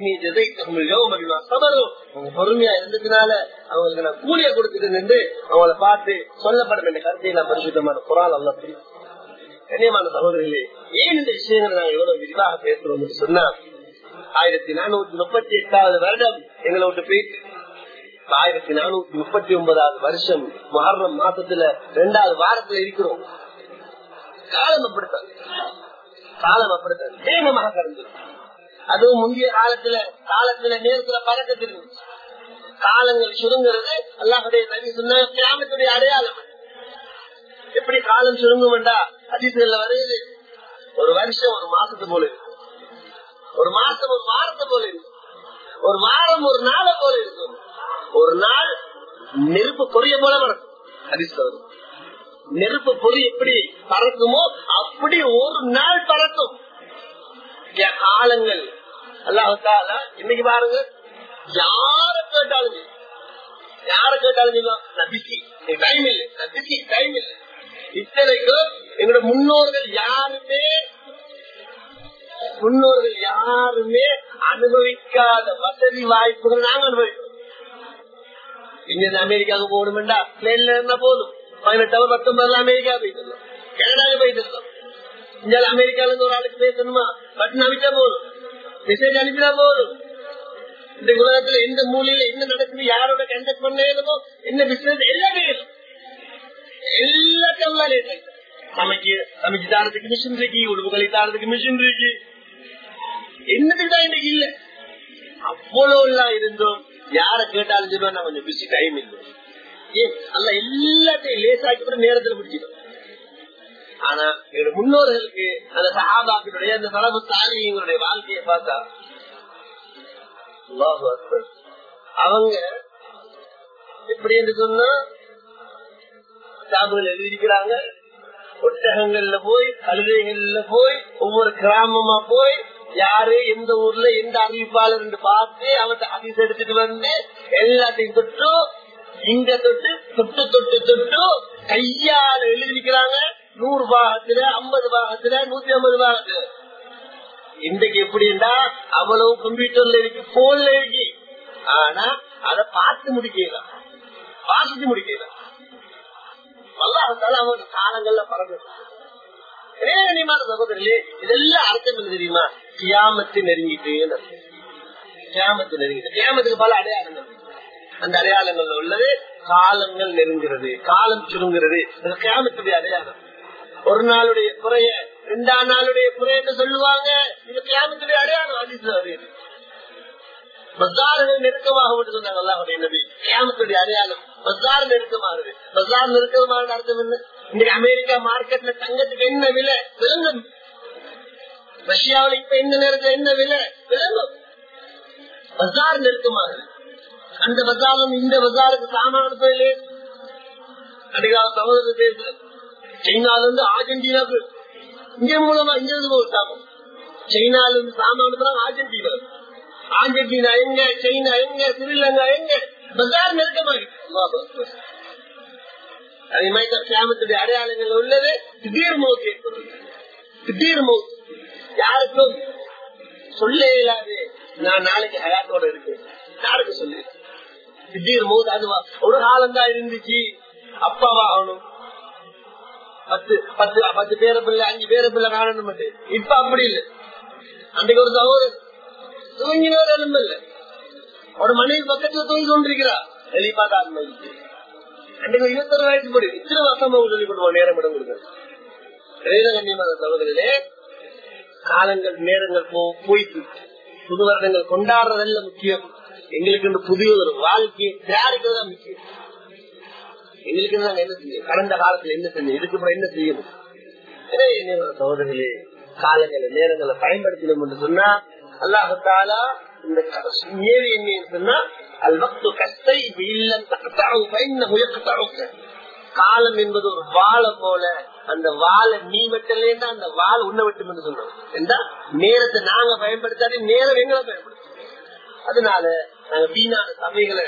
பொறுமையா இருந்ததுனால அவங்களுக்கு நான் கூலிய கொடுத்துட்டு நின்று அவங்கள பார்த்து சொல்லப்படும் என்ற கருத்தை நான் பரிசுத்தமான குரால் அல்ல தெரியும் கண்ணியமான சகோதரிகளே ஏன் இந்த விஷயங்களை நாங்க எவ்வளவு விரிவாக பேசுறோம் சொன்னா ஆயிரத்தி நானூத்தி முப்பத்தி எட்டாவது வருடம் எங்களை விட்டு போயிட்டு ஆயிரத்தி நானூத்தி முப்பத்தி ஒன்பதாவது வருஷம் மகரம் மாசத்துல ரெண்டாவது வாரத்துல இருக்கிறோம் காலம் அப்படித்தான் காலம் அப்படித்தான் வேகமாக கடந்தது அதுவும் முந்தைய காலத்துல காலத்துல நேரத்துல பழக்கத்தில் இருந்துச்சு காலங்கள் சுருங்கிறது அல்லாஹுடைய நபி சொன்ன கிராமத்துடைய அடையாளம் எப்படி காலம் சுருங்கும்டா அதிசயத்துல வருது ஒரு வருஷம் ஒரு மாசத்து போல இருக்கும் ஒரு மாசம் ஒரு வாரத்தை போல இருக்கும் ஒரு வாரம் ஒரு நாளை போல இருக்கும் ஒரு நாள் நெருப்பு பொரிய போல வரும் அதிசயம் நெருப்பு பொறி எப்படி பறக்குமோ அப்படி ஒரு நாள் பறக்கும் காலங்கள் அல்லாஹால இன்னைக்கு பாருங்க யார கேட்டாலும் யார கேட்டாலும் நான் பிஸி டைம் இல்லை நான் பிஸி டைம் இல்லை இத்தனைக்கு எங்களோட முன்னோர்கள் யாருமே முன்னோர்கள் யாருமே அனுபவிக்காத வசதி வாய்ப்புகள் நாங்க அனுபவிக்கிறோம் இங்க அமெரிக்காவுக்கு போகணும்டா பிளேன்ல இருந்தா போதும் பதினெட்டாவது பத்தொன்பதுல அமெரிக்கா போயிட்டு கனடாவுக்கு போயிட்டு இருந்தோம் இங்க அமெரிக்கால இருந்து ஒரு ஆளுக்கு பேசணுமா பட்டன் அனுப்பிச்சா போதும் மெசேஜ் அனுப்பினா போதும் இந்த உலகத்துல எந்த மூலையில என்ன நடக்குது யாரோட கண்டக்ட் பண்ணோ என்ன பிசினஸ் எல்லாமே எல்லாத்தையும் சமைக்கு சமைச்சு தாரத்துக்கு மிஷின் இருக்கு உடுப்புகளை தாரத்துக்கு மிஷின் இருக்கு என்னதுக்கு தான் இன்னைக்கு இல்ல அவ்வளவு எல்லாம் இருந்தோம் யார கேட்டாலும் சொல்லுவா நான் கொஞ்சம் பிஸி டைம் இல்லை ஏன் அல்ல எல்லாத்தையும் லேசாக்கி கூட நேரத்துல பிடிச்சிடும் ஆனா எங்களுடைய முன்னோர்களுக்கு அந்த சகாபாக்களுடைய அந்த தலவு தாலியங்களுடைய வாழ்க்கையை பார்த்தா அல்லாஹு அக்பர். அவங்க எப்படி என்று சொன்னா கிதாபுகள் எழுதியிருக்கிறாங்க ஒட்டகங்கள்ல போய் கழுதைகள்ல போய் ஒவ்வொரு கிராமமா போய் யாரு எந்த ஊர்ல எந்த அறிவிப்பாளர் என்று பார்த்து அவர்கிட்ட அதிச எடுத்துட்டு வந்து எல்லாத்தையும் தொட்டு இங்க தொட்டு தொட்டு தொட்டு தொட்டு கையால எழுதிக்கிறாங்க நூறு பாகத்துல ஐம்பது பாகத்துல நூத்தி ஐம்பது பாகத்துல இன்றைக்கு எப்படின்னா அவ்வளவு கம்ப்யூட்டர்ல இருக்கு போன்ல இருக்கு ஆனா அதை பார்த்து முடிக்கலாம் வாசிச்சு முடிக்கலாம் வல்லாஹால அவங்க காலங்கள்ல பறந்து கனியமான சகோதரர்களே இதெல்லாம் அர்த்தம் என்ன தெரியுமா கியாமத்து நெருங்கிட்டு கியாமத்து நெருங்கிட்டு கியாமத்துக்கு பல அடையாளங்கள் இருக்கு. அந்த அடையாளங்கள்ல உள்ளது காலங்கள் நெருங்கிறது காலம் சுருங்குறது அது கியாமத்துடைய அடையாளம் ஒரு நாளுடைய குறைய ரெண்டாம் நாளுடைய குறை என்று சொல்லுவாங்க இது கியாமத்துடைய அடையாளம் அதிசயம் வருது பஜார்கள் நெருக்கமாக மட்டும் சொன்னாங்க அல்லாஹுடைய நபி கியாமத்துடைய அடையாளம் பஜார் நெருக்கமாகுது பஜார் நெருக்கமான அர்த்தம் என்ன இன்னைக்கு அமெரிக்கா மார்க்கெட்ல தங்கத்துக்கு என்ன விலை விளங்கும் ரஷ்யாவில் இப்ப இந்த நேரத்துல என்ன விலை விளங்கும் பஜார் நெருக்கமாகுது அந்த பஜாரும் இந்த பஜாருக்கு சாமான போயிலே அடிக்கால சகோதரர் பேசு சைனால இருந்து அர்ஜென்டினாக்கு இங்க மூலமா இங்க இருந்து போகுது சாமான் சைனால இருந்து சாமான அர்ஜென்டினா அர்ஜென்டினா எங்க சைனா எங்க ஸ்ரீலங்கா எங்க பஜார் நெருக்கமாகி அதே மாதிரி கிராமத்துடைய அடையாளங்கள் உள்ளது திடீர் மௌத் ஏற்படுது திடீர் மௌத் யாருக்கும் சொல்ல இயலாது நான் நாளைக்கு ஹயாத்தோட இருக்கு யாருக்கு சொல்லு திடீர் மௌத் அதுவா ஒரு காலம் தான் இருந்துச்சு அப்பாவா ஆகணும் பத்து பத்து பத்து பேர பிள்ளை அஞ்சு பேர பிள்ளை காணணும் இப்ப அப்படி இல்லை அன்றைக்கு ஒரு சகோதரர் தூங்கினவர் எலும்பு இல்ல ஒரு மனைவி பக்கத்துல தூங்கி கொண்டிருக்கிறா வெளிப்பாடு ஆத்மதிச்சு அன்றைக்கு இருபத்தொரு வயசு படி இத்தனை வருஷமா சொல்லி கொடுவோம் நேரம் இடம் கொடுக்க கண்ணியமான சகோதரர்களே காலங்கள் நேரங்கள் போ- போயிட்டு புது வருடங்கள் கொண்டாடுறதல்ல முக்கியம் எங்களுக்கு இந்த புதிய ஒரு வாழ்க்கையை தயாரிக்கிறது தான் முக்கியம் எங்களுக்கு நாங்க என்ன செய்யும் கடந்த காலத்துல என்ன செஞ்சோம் இதுக்கு அப்புறம் என்ன செய்யணும் எனவே என்னோட சகோதரர்களே காலங்களை நேரங்களை பயன்படுத்தணும் என்று சொன்னா அல்லாஹாலா இந்த ஏவி என்ன சொன்னா அல் வக்து கஸ்தை இல்லம் தகத்தாவு பயன முயற்சி காலம் என்பது ஒரு வாழை போல அந்த வாழை நீ வெட்டலேன்னா அந்த வாழை உன்ன வெட்டும் என்று சொல்றோம் என்றா நேரத்தை நாங்க பயன்படுத்தாது நேரம் எங்களை பயன்படுத்தும் அதனால நாங்க வீணான சபைகளை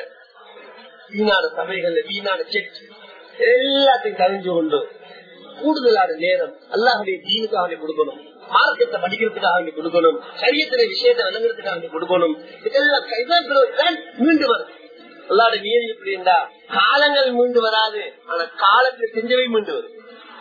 வீணான சபைகள்ல வீணான செக் எல்லாத்தையும் கழிஞ்சு கொண்டு கூடுதலான நேரம் அல்லாஹுடைய தீனுக்காக வேண்டி கொடுக்கணும் மார்க்கத்தை படிக்கிறதுக்காக வேண்டி கொடுக்கணும் சரியத்தின விஷயத்தை விளங்குறதுக்காக வேண்டி கொடுக்கணும் இதெல்லாம் கைதான் பிறகுதான் மீண்டு வரும் அல்லாட நியதி எப்படி இருந்தா காலங்கள் மீண்டு வராது ஆனா காலத்துல செஞ்சவை மீண்டு வரும்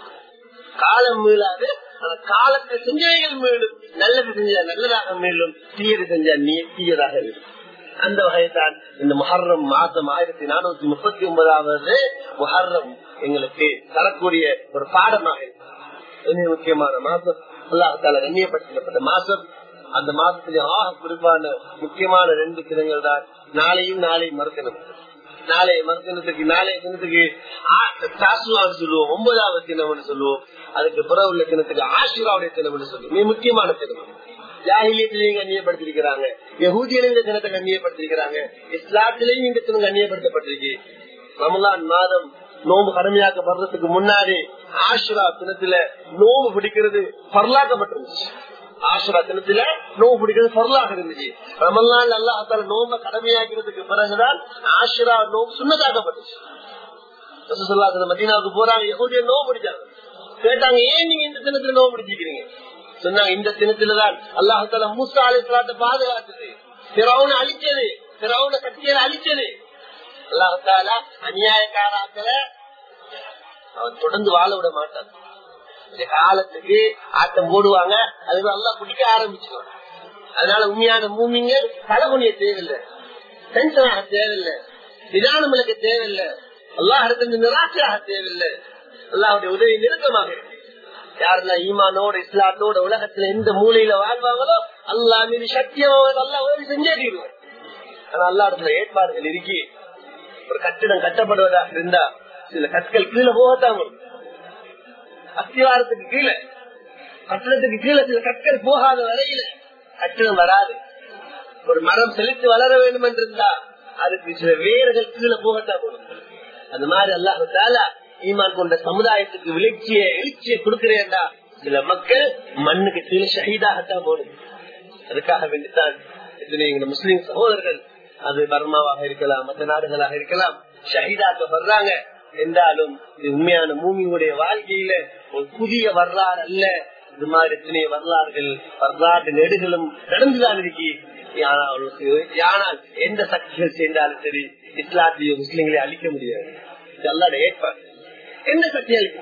காலம் மீளாது ஆனா காலத்துல செஞ்சவைகள் மீளும் நல்லது செஞ்சா நல்லதாக மீளும் தீயது செஞ்சா நீ தீயதாக இருக்கும் அந்த வகைதான் இந்த முஹர்ரம் மாசம் ஆயிரத்தி நானூத்தி முப்பத்தி ஒன்பதாவது முஹர்ரம் எங்களுக்கு தரக்கூடிய ஒரு பாடமாக இருக்கு மிக முக்கியமான மாசம் அல்லாஹால கண்ணியப்படுத்தப்பட்ட மாசம் அந்த மாசத்துல ஆக குறிப்பான முக்கியமான ரெண்டு தினங்கள் தான் நாளையும் நாளையும் மறுக்கணும் நாளைய மறுக்கணத்துக்கு நாளைய தினத்துக்கு தாசுவான்னு சொல்லுவோம் ஒன்பதாவது தினம்னு சொல்லுவோம் அதுக்கு பிறகு உள்ள தினத்துக்கு ஆசிராவுடைய தினம்னு சொல்லுவோம் மிக முக்கியமான தினம் ஜாகிலியத்திலையும் கண்ணியப்படுத்திருக்கிறாங்க யகூதியிலும் இந்த தினத்தை கண்ணியப்படுத்திருக்கிறாங்க இஸ்லாத்திலையும் இந்த தினம் கண்ணியப்படுத்தப்பட்டிருக்கு ரமலான் மாதம் நோம்பு கடமையாக்கப்படுறதுக்கு முன்னாடி ஆஷுரா தினத்துல நோம்பு பிடிக்கிறது பரலாக்கப்பட்டிருந்துச்சு ஆஷுரா தினத்துல நோம்பு பிடிக்கிறது பரலாக இருந்துச்சு ரமலான் அல்லாஹால நோம்ப கடமையாக்கிறதுக்கு பிறகுதான் ஆஷுரா நோம்பு சுண்ணதாக்கப்பட்டுச்சு ரசூலுல்லாஹி மதீனாவுக்கு போறாங்க யகூதிய நோம்பு பிடிச்சாங்க கேட்டாங்க ஏன் நீங்க இந்த தினத்துல நோம்பு பிடிச்சிக்கிறீங்க சொன்னாங்க இந்த தினத்துலதான் அல்லாஹால மூசா அலிஸ்லாத்தை பாதுகாத்தது பிறவுன அழிச்சது பிறவுன கத்தியரை அழிச்சது அல்லாஹால அநியாயக்காராக்கள அவன் தொடர்ந்து வாழ விட மாட்டான் இந்த காலத்துக்கு ஆட்டம் போடுவாங்க அதுக்கு எல்லாம் குடிக்க ஆரம்பிச்சிருவாங்க அதனால உண்மையான மூமிங்க தலைகுனிய தேவையில்லை டென்ஷன் ஆக தேவையில்லை நிதானம் இழக்க தேவையில்லை அல்லாஹ் இடத்துல நிராசையாக தேவையில்லை அல்லாஹுடைய உதவி நெருக்கமாக இருக்கு யாரெல்லாம் ஈமானோட இஸ்லாத்தோட உலகத்துல எந்த மூலையில வாழ்வாங்களோ அல்லா மீது சத்தியம் அல்லா உதவி செஞ்சே தீருவார் ஆனா அல்லா இடத்துல ஏற்பாடுகள் இருக்கி ஒரு கட்டிடம் கட்டப்படுவதாக இருந்தா சில கற்கள் கீழே போகத்தான் வரும். அஸ்திவாரத்துக்கு கீழே கட்டிடத்துக்கு கீழே சில கற்கள் போகாத வரையில கட்டிடம் வராது ஒரு மரம் செழித்து வளர வேண்டும் என்று இருந்தா அதுக்கு சில வேர்கள் கீழே போகத்தான் வரும். அது மாதிரி அல்லாஹால ஈமான் கொண்ட சமுதாயத்துக்கு விளைச்சிய எழுச்சியை கொடுக்கிறேன்டா சில மக்கள் மண்ணுக்கு கீழே ஷஹீதாகத்தான் போடும் அதுக்காக வேண்டித்தான் இதுல எங்க முஸ்லிம் சகோதரர்கள் அது பர்மாவாக இருக்கலாம் மற்ற நாடுகளாக இருக்கலாம் ஷஹீதாக்க வர்றாங்க என்றாலும் இது உண்மையான மூமியுடைய வாழ்க்கையில ஒரு புதிய வரலாறு அல்ல இது மாதிரி எத்தனை வரலாறுகள் வரலாற்று நெடுகளும் நடந்துதான் இருக்கு ஆனால் எந்த சக்திகள் சேர்ந்தாலும் சரி இஸ்லாத்திய முஸ்லிம்களை அழிக்க முடியாது இது அல்லாட ஏற்பாடு எந்த சக்தி அழிக்க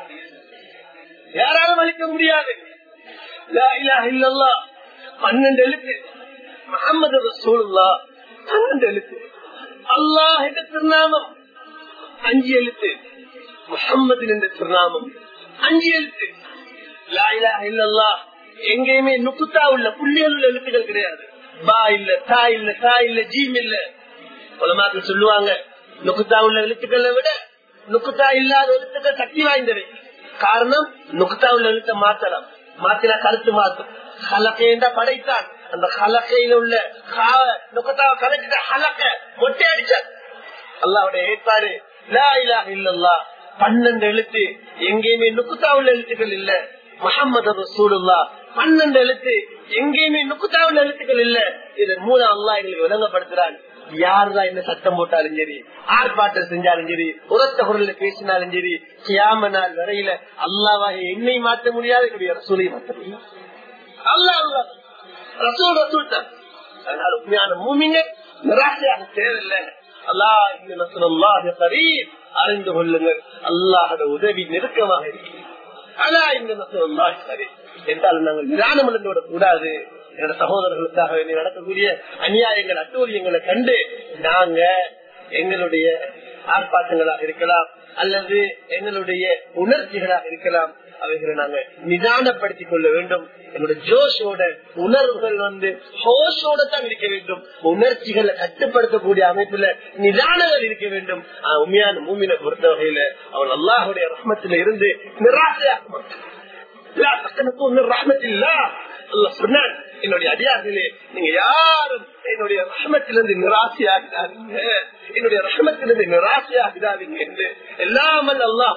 யாராலும் அழிக்க முடியாது லா இலாஹ இல்லல்லாஹ் பன்னெண்டு எழுத்து முகமது ரசூலுல்லா பன்னெண்டு எழுத்து அல்லாஹ் என்ற திருநாமம் அஞ்சு எழுத்து முகம்மது என்ற திருநாமம் அஞ்சு எழுத்து லா இலாஹ இல்லல்லாஹ் எங்கேயுமே நுக்குத்தா உள்ள புள்ளியல் உள்ள எழுத்துக்கள் கிடையாது பா இல்ல தா இல்ல தா இல்ல ஜீம் இல்ல உலமாக்கள் சொல்லுவாங்க நுக்குத்தா உள்ள எழுத்துக்களை விட நுக்குத்தா இல்லாத எழுத்துக்கள் சக்தி வாய்ந்தவை காரணம் நுக்குத்தா உள்ள எழுத்த மாத்தலாம் மாத்தினா கருத்து மாத்தும் ஹலக்கைண்டா படைத்தான் அந்த ஹலக்கையில உள்ள நுக்கத்தாவை கலக்கிட்ட ஹலக்க மொட்டை அடிச்சார் அல்லாவுடைய ஏற்பாடு லா இலாஹ இல்லல்லாஹ் பன்னெண்டு எழுத்து எங்கேயுமே நுக்குத்தா உள்ள எழுத்துக்கள் இல்ல முகமது ரசூலுல்லா பன்னெண்டு எழுத்து எங்கேயுமே நுக்குத்தா உள்ள எழுத்துக்கள் இல்ல இதன் மூலம் அல்லா எங்களுக்கு விளங்கப்படுத்துறான் யாருதான் என்ன சத்தம் போட்டாலும் சரி ஆர்ப்பாட்டம் செஞ்சாலும் சரி உரத்த குரல்ல பேசினாலும் சரி கியாம நாள் வரையில அல்லாவாக என்னை மாற்ற முடியாது என்னுடைய ரசூலை மாற்ற முடியும் அல்லா அல்லா ரசூல் ரசூல் தான் அதனால உண்மையான மூமிங்க நிராசையாக தேவையில்லை அல்லாஹ் இந்த நசுல்லாஹ் கரீம் அறிந்து கொள்ளுங்கள் அல்லாஹோட உதவி நெருக்கமாக இருக்கிறது அலா இந்த நசுல்லாஹ் கரீம் என்றால் நாங்கள் நிதானம் இழந்து விடக் கூடாது என்னோட சகோதரர்களுக்காக வேண்டி நடக்கக்கூடிய அநியாயங்கள் அட்டூழியங்களை கண்டு நாங்க எங்களுடைய ஆர்ப்பாட்டங்களாக இருக்கலாம் அல்லது எங்களுடைய உணர்ச்சிகளாக இருக்கலாம் அவைகளை நாங்க நிதானப்படுத்திக் கொள்ள வேண்டும் என்னோட ஜோஷோட உணர்வுகள் வந்து ஹோஷோட தான் இருக்க வேண்டும் உணர்ச்சிகளை கட்டுப்படுத்தக்கூடிய அமைப்புல நிதானங்கள் இருக்க வேண்டும் ஆனா, உண்மையான மூமினை பொறுத்த வகையில அவன் அல்லாஹுடைய ரஹ்மத்தில இருந்து நிராசையாக மாட்டான் لا تقنطوا من رحمة الله الله சொன்னான் என்னுடைய அடியார்களே நீங்க யாரும் என்னுடைய ரஹமத்திலிருந்து நிராசையாகிறாதீங்க என்னுடைய ரஹமத்திலிருந்து நிராசையாகிறாதீங்க என்று எல்லாமல் அல்லாஹ்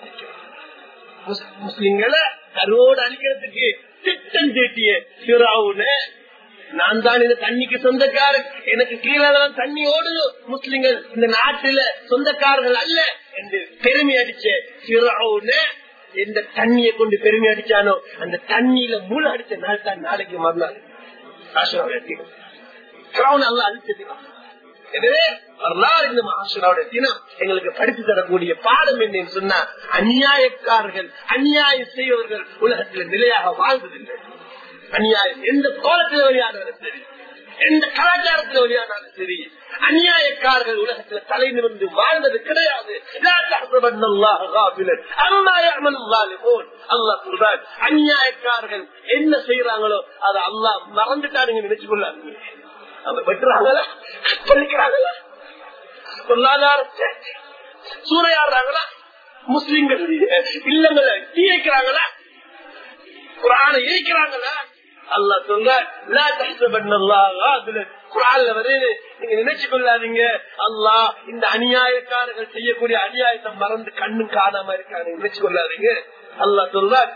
முஸ்லிம்களை கருவோடு அழிக்கிறதுக்கு திட்டம் தீட்டிய சிறாவுன நான் தான் இந்த தண்ணிக்கு சொந்தக்காரன் எனக்கு கீழே தான் தண்ணி ஓடுது முஸ்லிம்கள் இந்த நாட்டுல சொந்தக்காரர்கள் அல்ல என்று பெருமை அடிச்ச சிறாவுன எந்த தண்ணியை கொண்டு பெருமை அடிச்சானோ அந்த தண்ணியில மூல அடிச்ச நாள் தான் நாளைக்கு மறுநாள் எனவே வரலாறு இந்த மகாசுராவுடைய தினம் எங்களுக்கு படித்து தரக்கூடிய பாடம் என்னன்னு சொன்னா அநியாயக்காரர்கள் அநியாயம் செய்வர்கள் உலகத்தில் நிலையாக வாழ்வதில்லை அநியாயம் எந்த கோலத்தில் வழியானாலும் சரி எந்த கலாச்சாரத்தில் வழியானாலும் சரி அநியாயக்காரர்கள் உலகத்துல தலை நிமிர்ந்து வாழ்ந்தது கிடையாது அநியாயக்காரர்கள் என்ன செய்யறாங்களோ அதை அல்லாஹ் மறந்துட்டாருங்க நினைச்சு கொள்ளாங்க அவங்க வெட்டுறாங்களா கற்பழிக்கிறாங்களா பொருளாதாரத்தை சூறையாடுறாங்களா முஸ்லிம்கள் இல்லங்களை தீ வைக்கிறாங்களா குரான இருக்கிறாங்களா அல்லா சொல்ல நீங்க நினைச்சு கொள்ளாதீங்க அல்லா இந்த அநியாயக்காரர்கள் செய்யக்கூடிய அநியாயத்தை மறந்து கண்ணும் காணாம இருக்காங்க நினைச்சு கொள்ளாதீங்க அல்லா சொல்றார்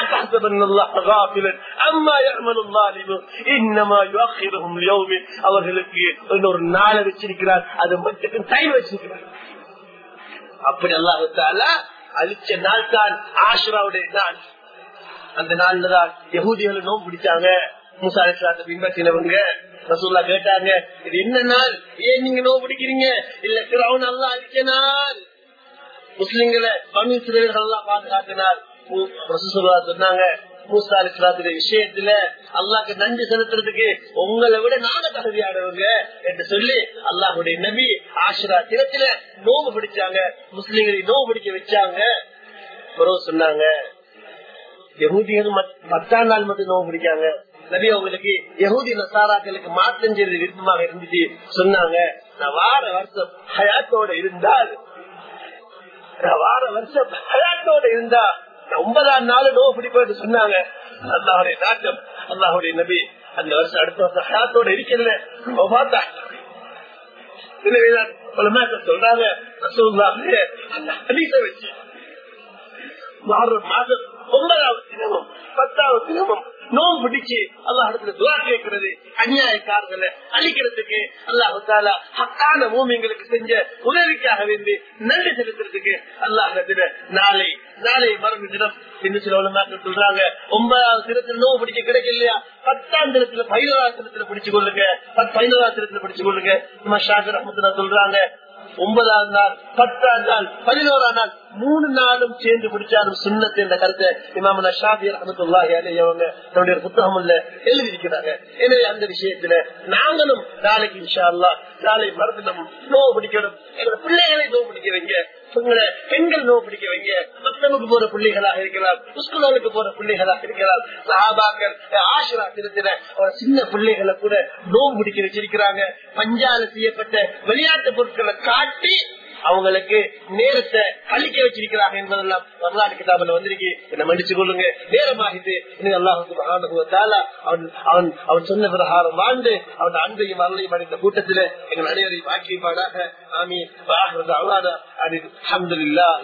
அவர்களுக்கு ஒரு நாளை வச்சிருக்கிறார் அது மட்டும் டைம் வச்சிருக்கிறார் அப்படி அல்லாஹால அழிச்ச நாள் தான் ஆஷ்ராவுடைய நாள் அந்த நாள்ல தான் யகுதிகள் நோம்பு பிடிச்சாங்க மூசா அலிஸ்லாத்தை பின்பற்றினவங்க ரசூல்லா கேட்டாங்க இது என்ன நாள் ஏன் நீங்க நோவு பிடிக்கிறீங்க இல்ல கிரௌன் அல்லா அழிச்ச நாள் முஸ்லிம்களை பனு சிறுவர்கள் எல்லாம் பாதுகாத்தினார் ரசூல்லா சொன்னாங்க மூசா அலிஸ்லாத்துடைய விஷயத்துல அல்லாக்கு நன்றி செலுத்துறதுக்கு உங்களை விட நாங்க தகுதியானவங்க என்று சொல்லி அல்லாஹுடைய நபி ஆசிரா தினத்துல நோவு பிடிச்சாங்க முஸ்லிம்களை நோவு பிடிக்க வச்சாங்க சொன்னாங்க யகுதிகள் பத்தாம் நாள் மட்டும் நோவு பிடிக்காங்க நபி அவங்களுக்கு யகுதி நசாராக்களுக்கு மாற்றம் செய்து விருப்பமாக இருந்துச்சு சொன்னாங்க நான் வார வருஷம் ஹயாத்தோட இருந்தால் நான் வார வருஷம் ஹயாத்தோட இருந்தா நான் ஒன்பதாம் நாள் நோ பிடிப்பது சொன்னாங்க அல்லாஹுடைய நாட்டம் அல்லாஹுடைய நபி அந்த வருஷம் அடுத்த வருஷம் ஹயாத்தோட இருக்கல பார்த்தா எனவேதான் உலமாக்கள் சொல்றாங்க ரசூலுல்லாஹி அந்த ஹதீஸை வச்சு மாறும் மாதம் ஒன்பதாவது தினமும் பத்தாவது தினமும் நோம் பிடிச்சு அல்லாஹ் இடத்துல துவா கேட்கிறது அநியாயக்காரர்களை அழிக்கிறதுக்கு அல்லாஹு தாலா ஹக்கான மூமிங்களுக்கு செஞ்ச உதவிக்காக வேண்டி நன்றி செலுத்துறதுக்கு அல்லாஹ் இடத்துல நாளை நாளை மருந்து தினம் என்று சில உலமாக்கள் சொல்றாங்க ஒன்பதாவது தினத்துல நோவு பிடிக்க கிடைக்கலையா பத்தாம் தினத்துல பதினோராம் தினத்துல பிடிச்சு கொள்ளுங்க பதினோராம் தினத்துல பிடிச்சு கொள்ளுங்க இம்மா ஷாகர் அஹமதுல்லா சொல்றாங்க ஒன்பதாம் நாள் பத்தாம் நாள் பதினோராம் நாள் மூணு நாளும் சேர்ந்து பிடிச்சாலும் சுண்ணத்து என்ற கருத்தை இமாமனா ஷாபி ரஹமத்துல்லாஹி அலைஹி அவங்க தன்னுடைய புத்தகம் எழுதியிருக்கிறாங்க எனவே அந்த விஷயத்துல நாங்களும் நாளைக்கு இன்ஷா அல்லா நாளை மறுதினம் நோவு பிடிக்கணும் எங்களை பிள்ளைகளை நோவு பிடிக்க வைங்க உங்களை பெண்கள் நோவு பிடிக்க வைங்க மத்தமுக்கு போற பிள்ளைகளாக இருக்கலாம் ஸ்கூலுக்கு போற பிள்ளைகளாக இருக்கலாம் சஹாபாக்கள் ஆசிரா தினத்தில சின்ன பிள்ளைகளை கூட நோவு பிடிக்க வச்சிருக்கிறாங்க பஞ்சால செய்யப்பட்ட விளையாட்டு பொருட்களை காட்டி அவங்களுக்கு நேரத்தை கழிக்க வச்சிருக்கிறாங்க என்பதெல்லாம் வரலாறு கிதாபில் வந்திருக்கு என்ன மன்னிச்சு கொள்ளுங்க நேரமாகிட்டு அல்லாஹு அவன் அவன் அவன் சொன்ன பிரகாரம் வாழ்ந்து அவன் அன்பையும் அருளையும் அடைந்த கூட்டத்தில் எங்கள் அனைவரையும் ஆக்கியப்பாடாக ஆமி அலமதுல்லா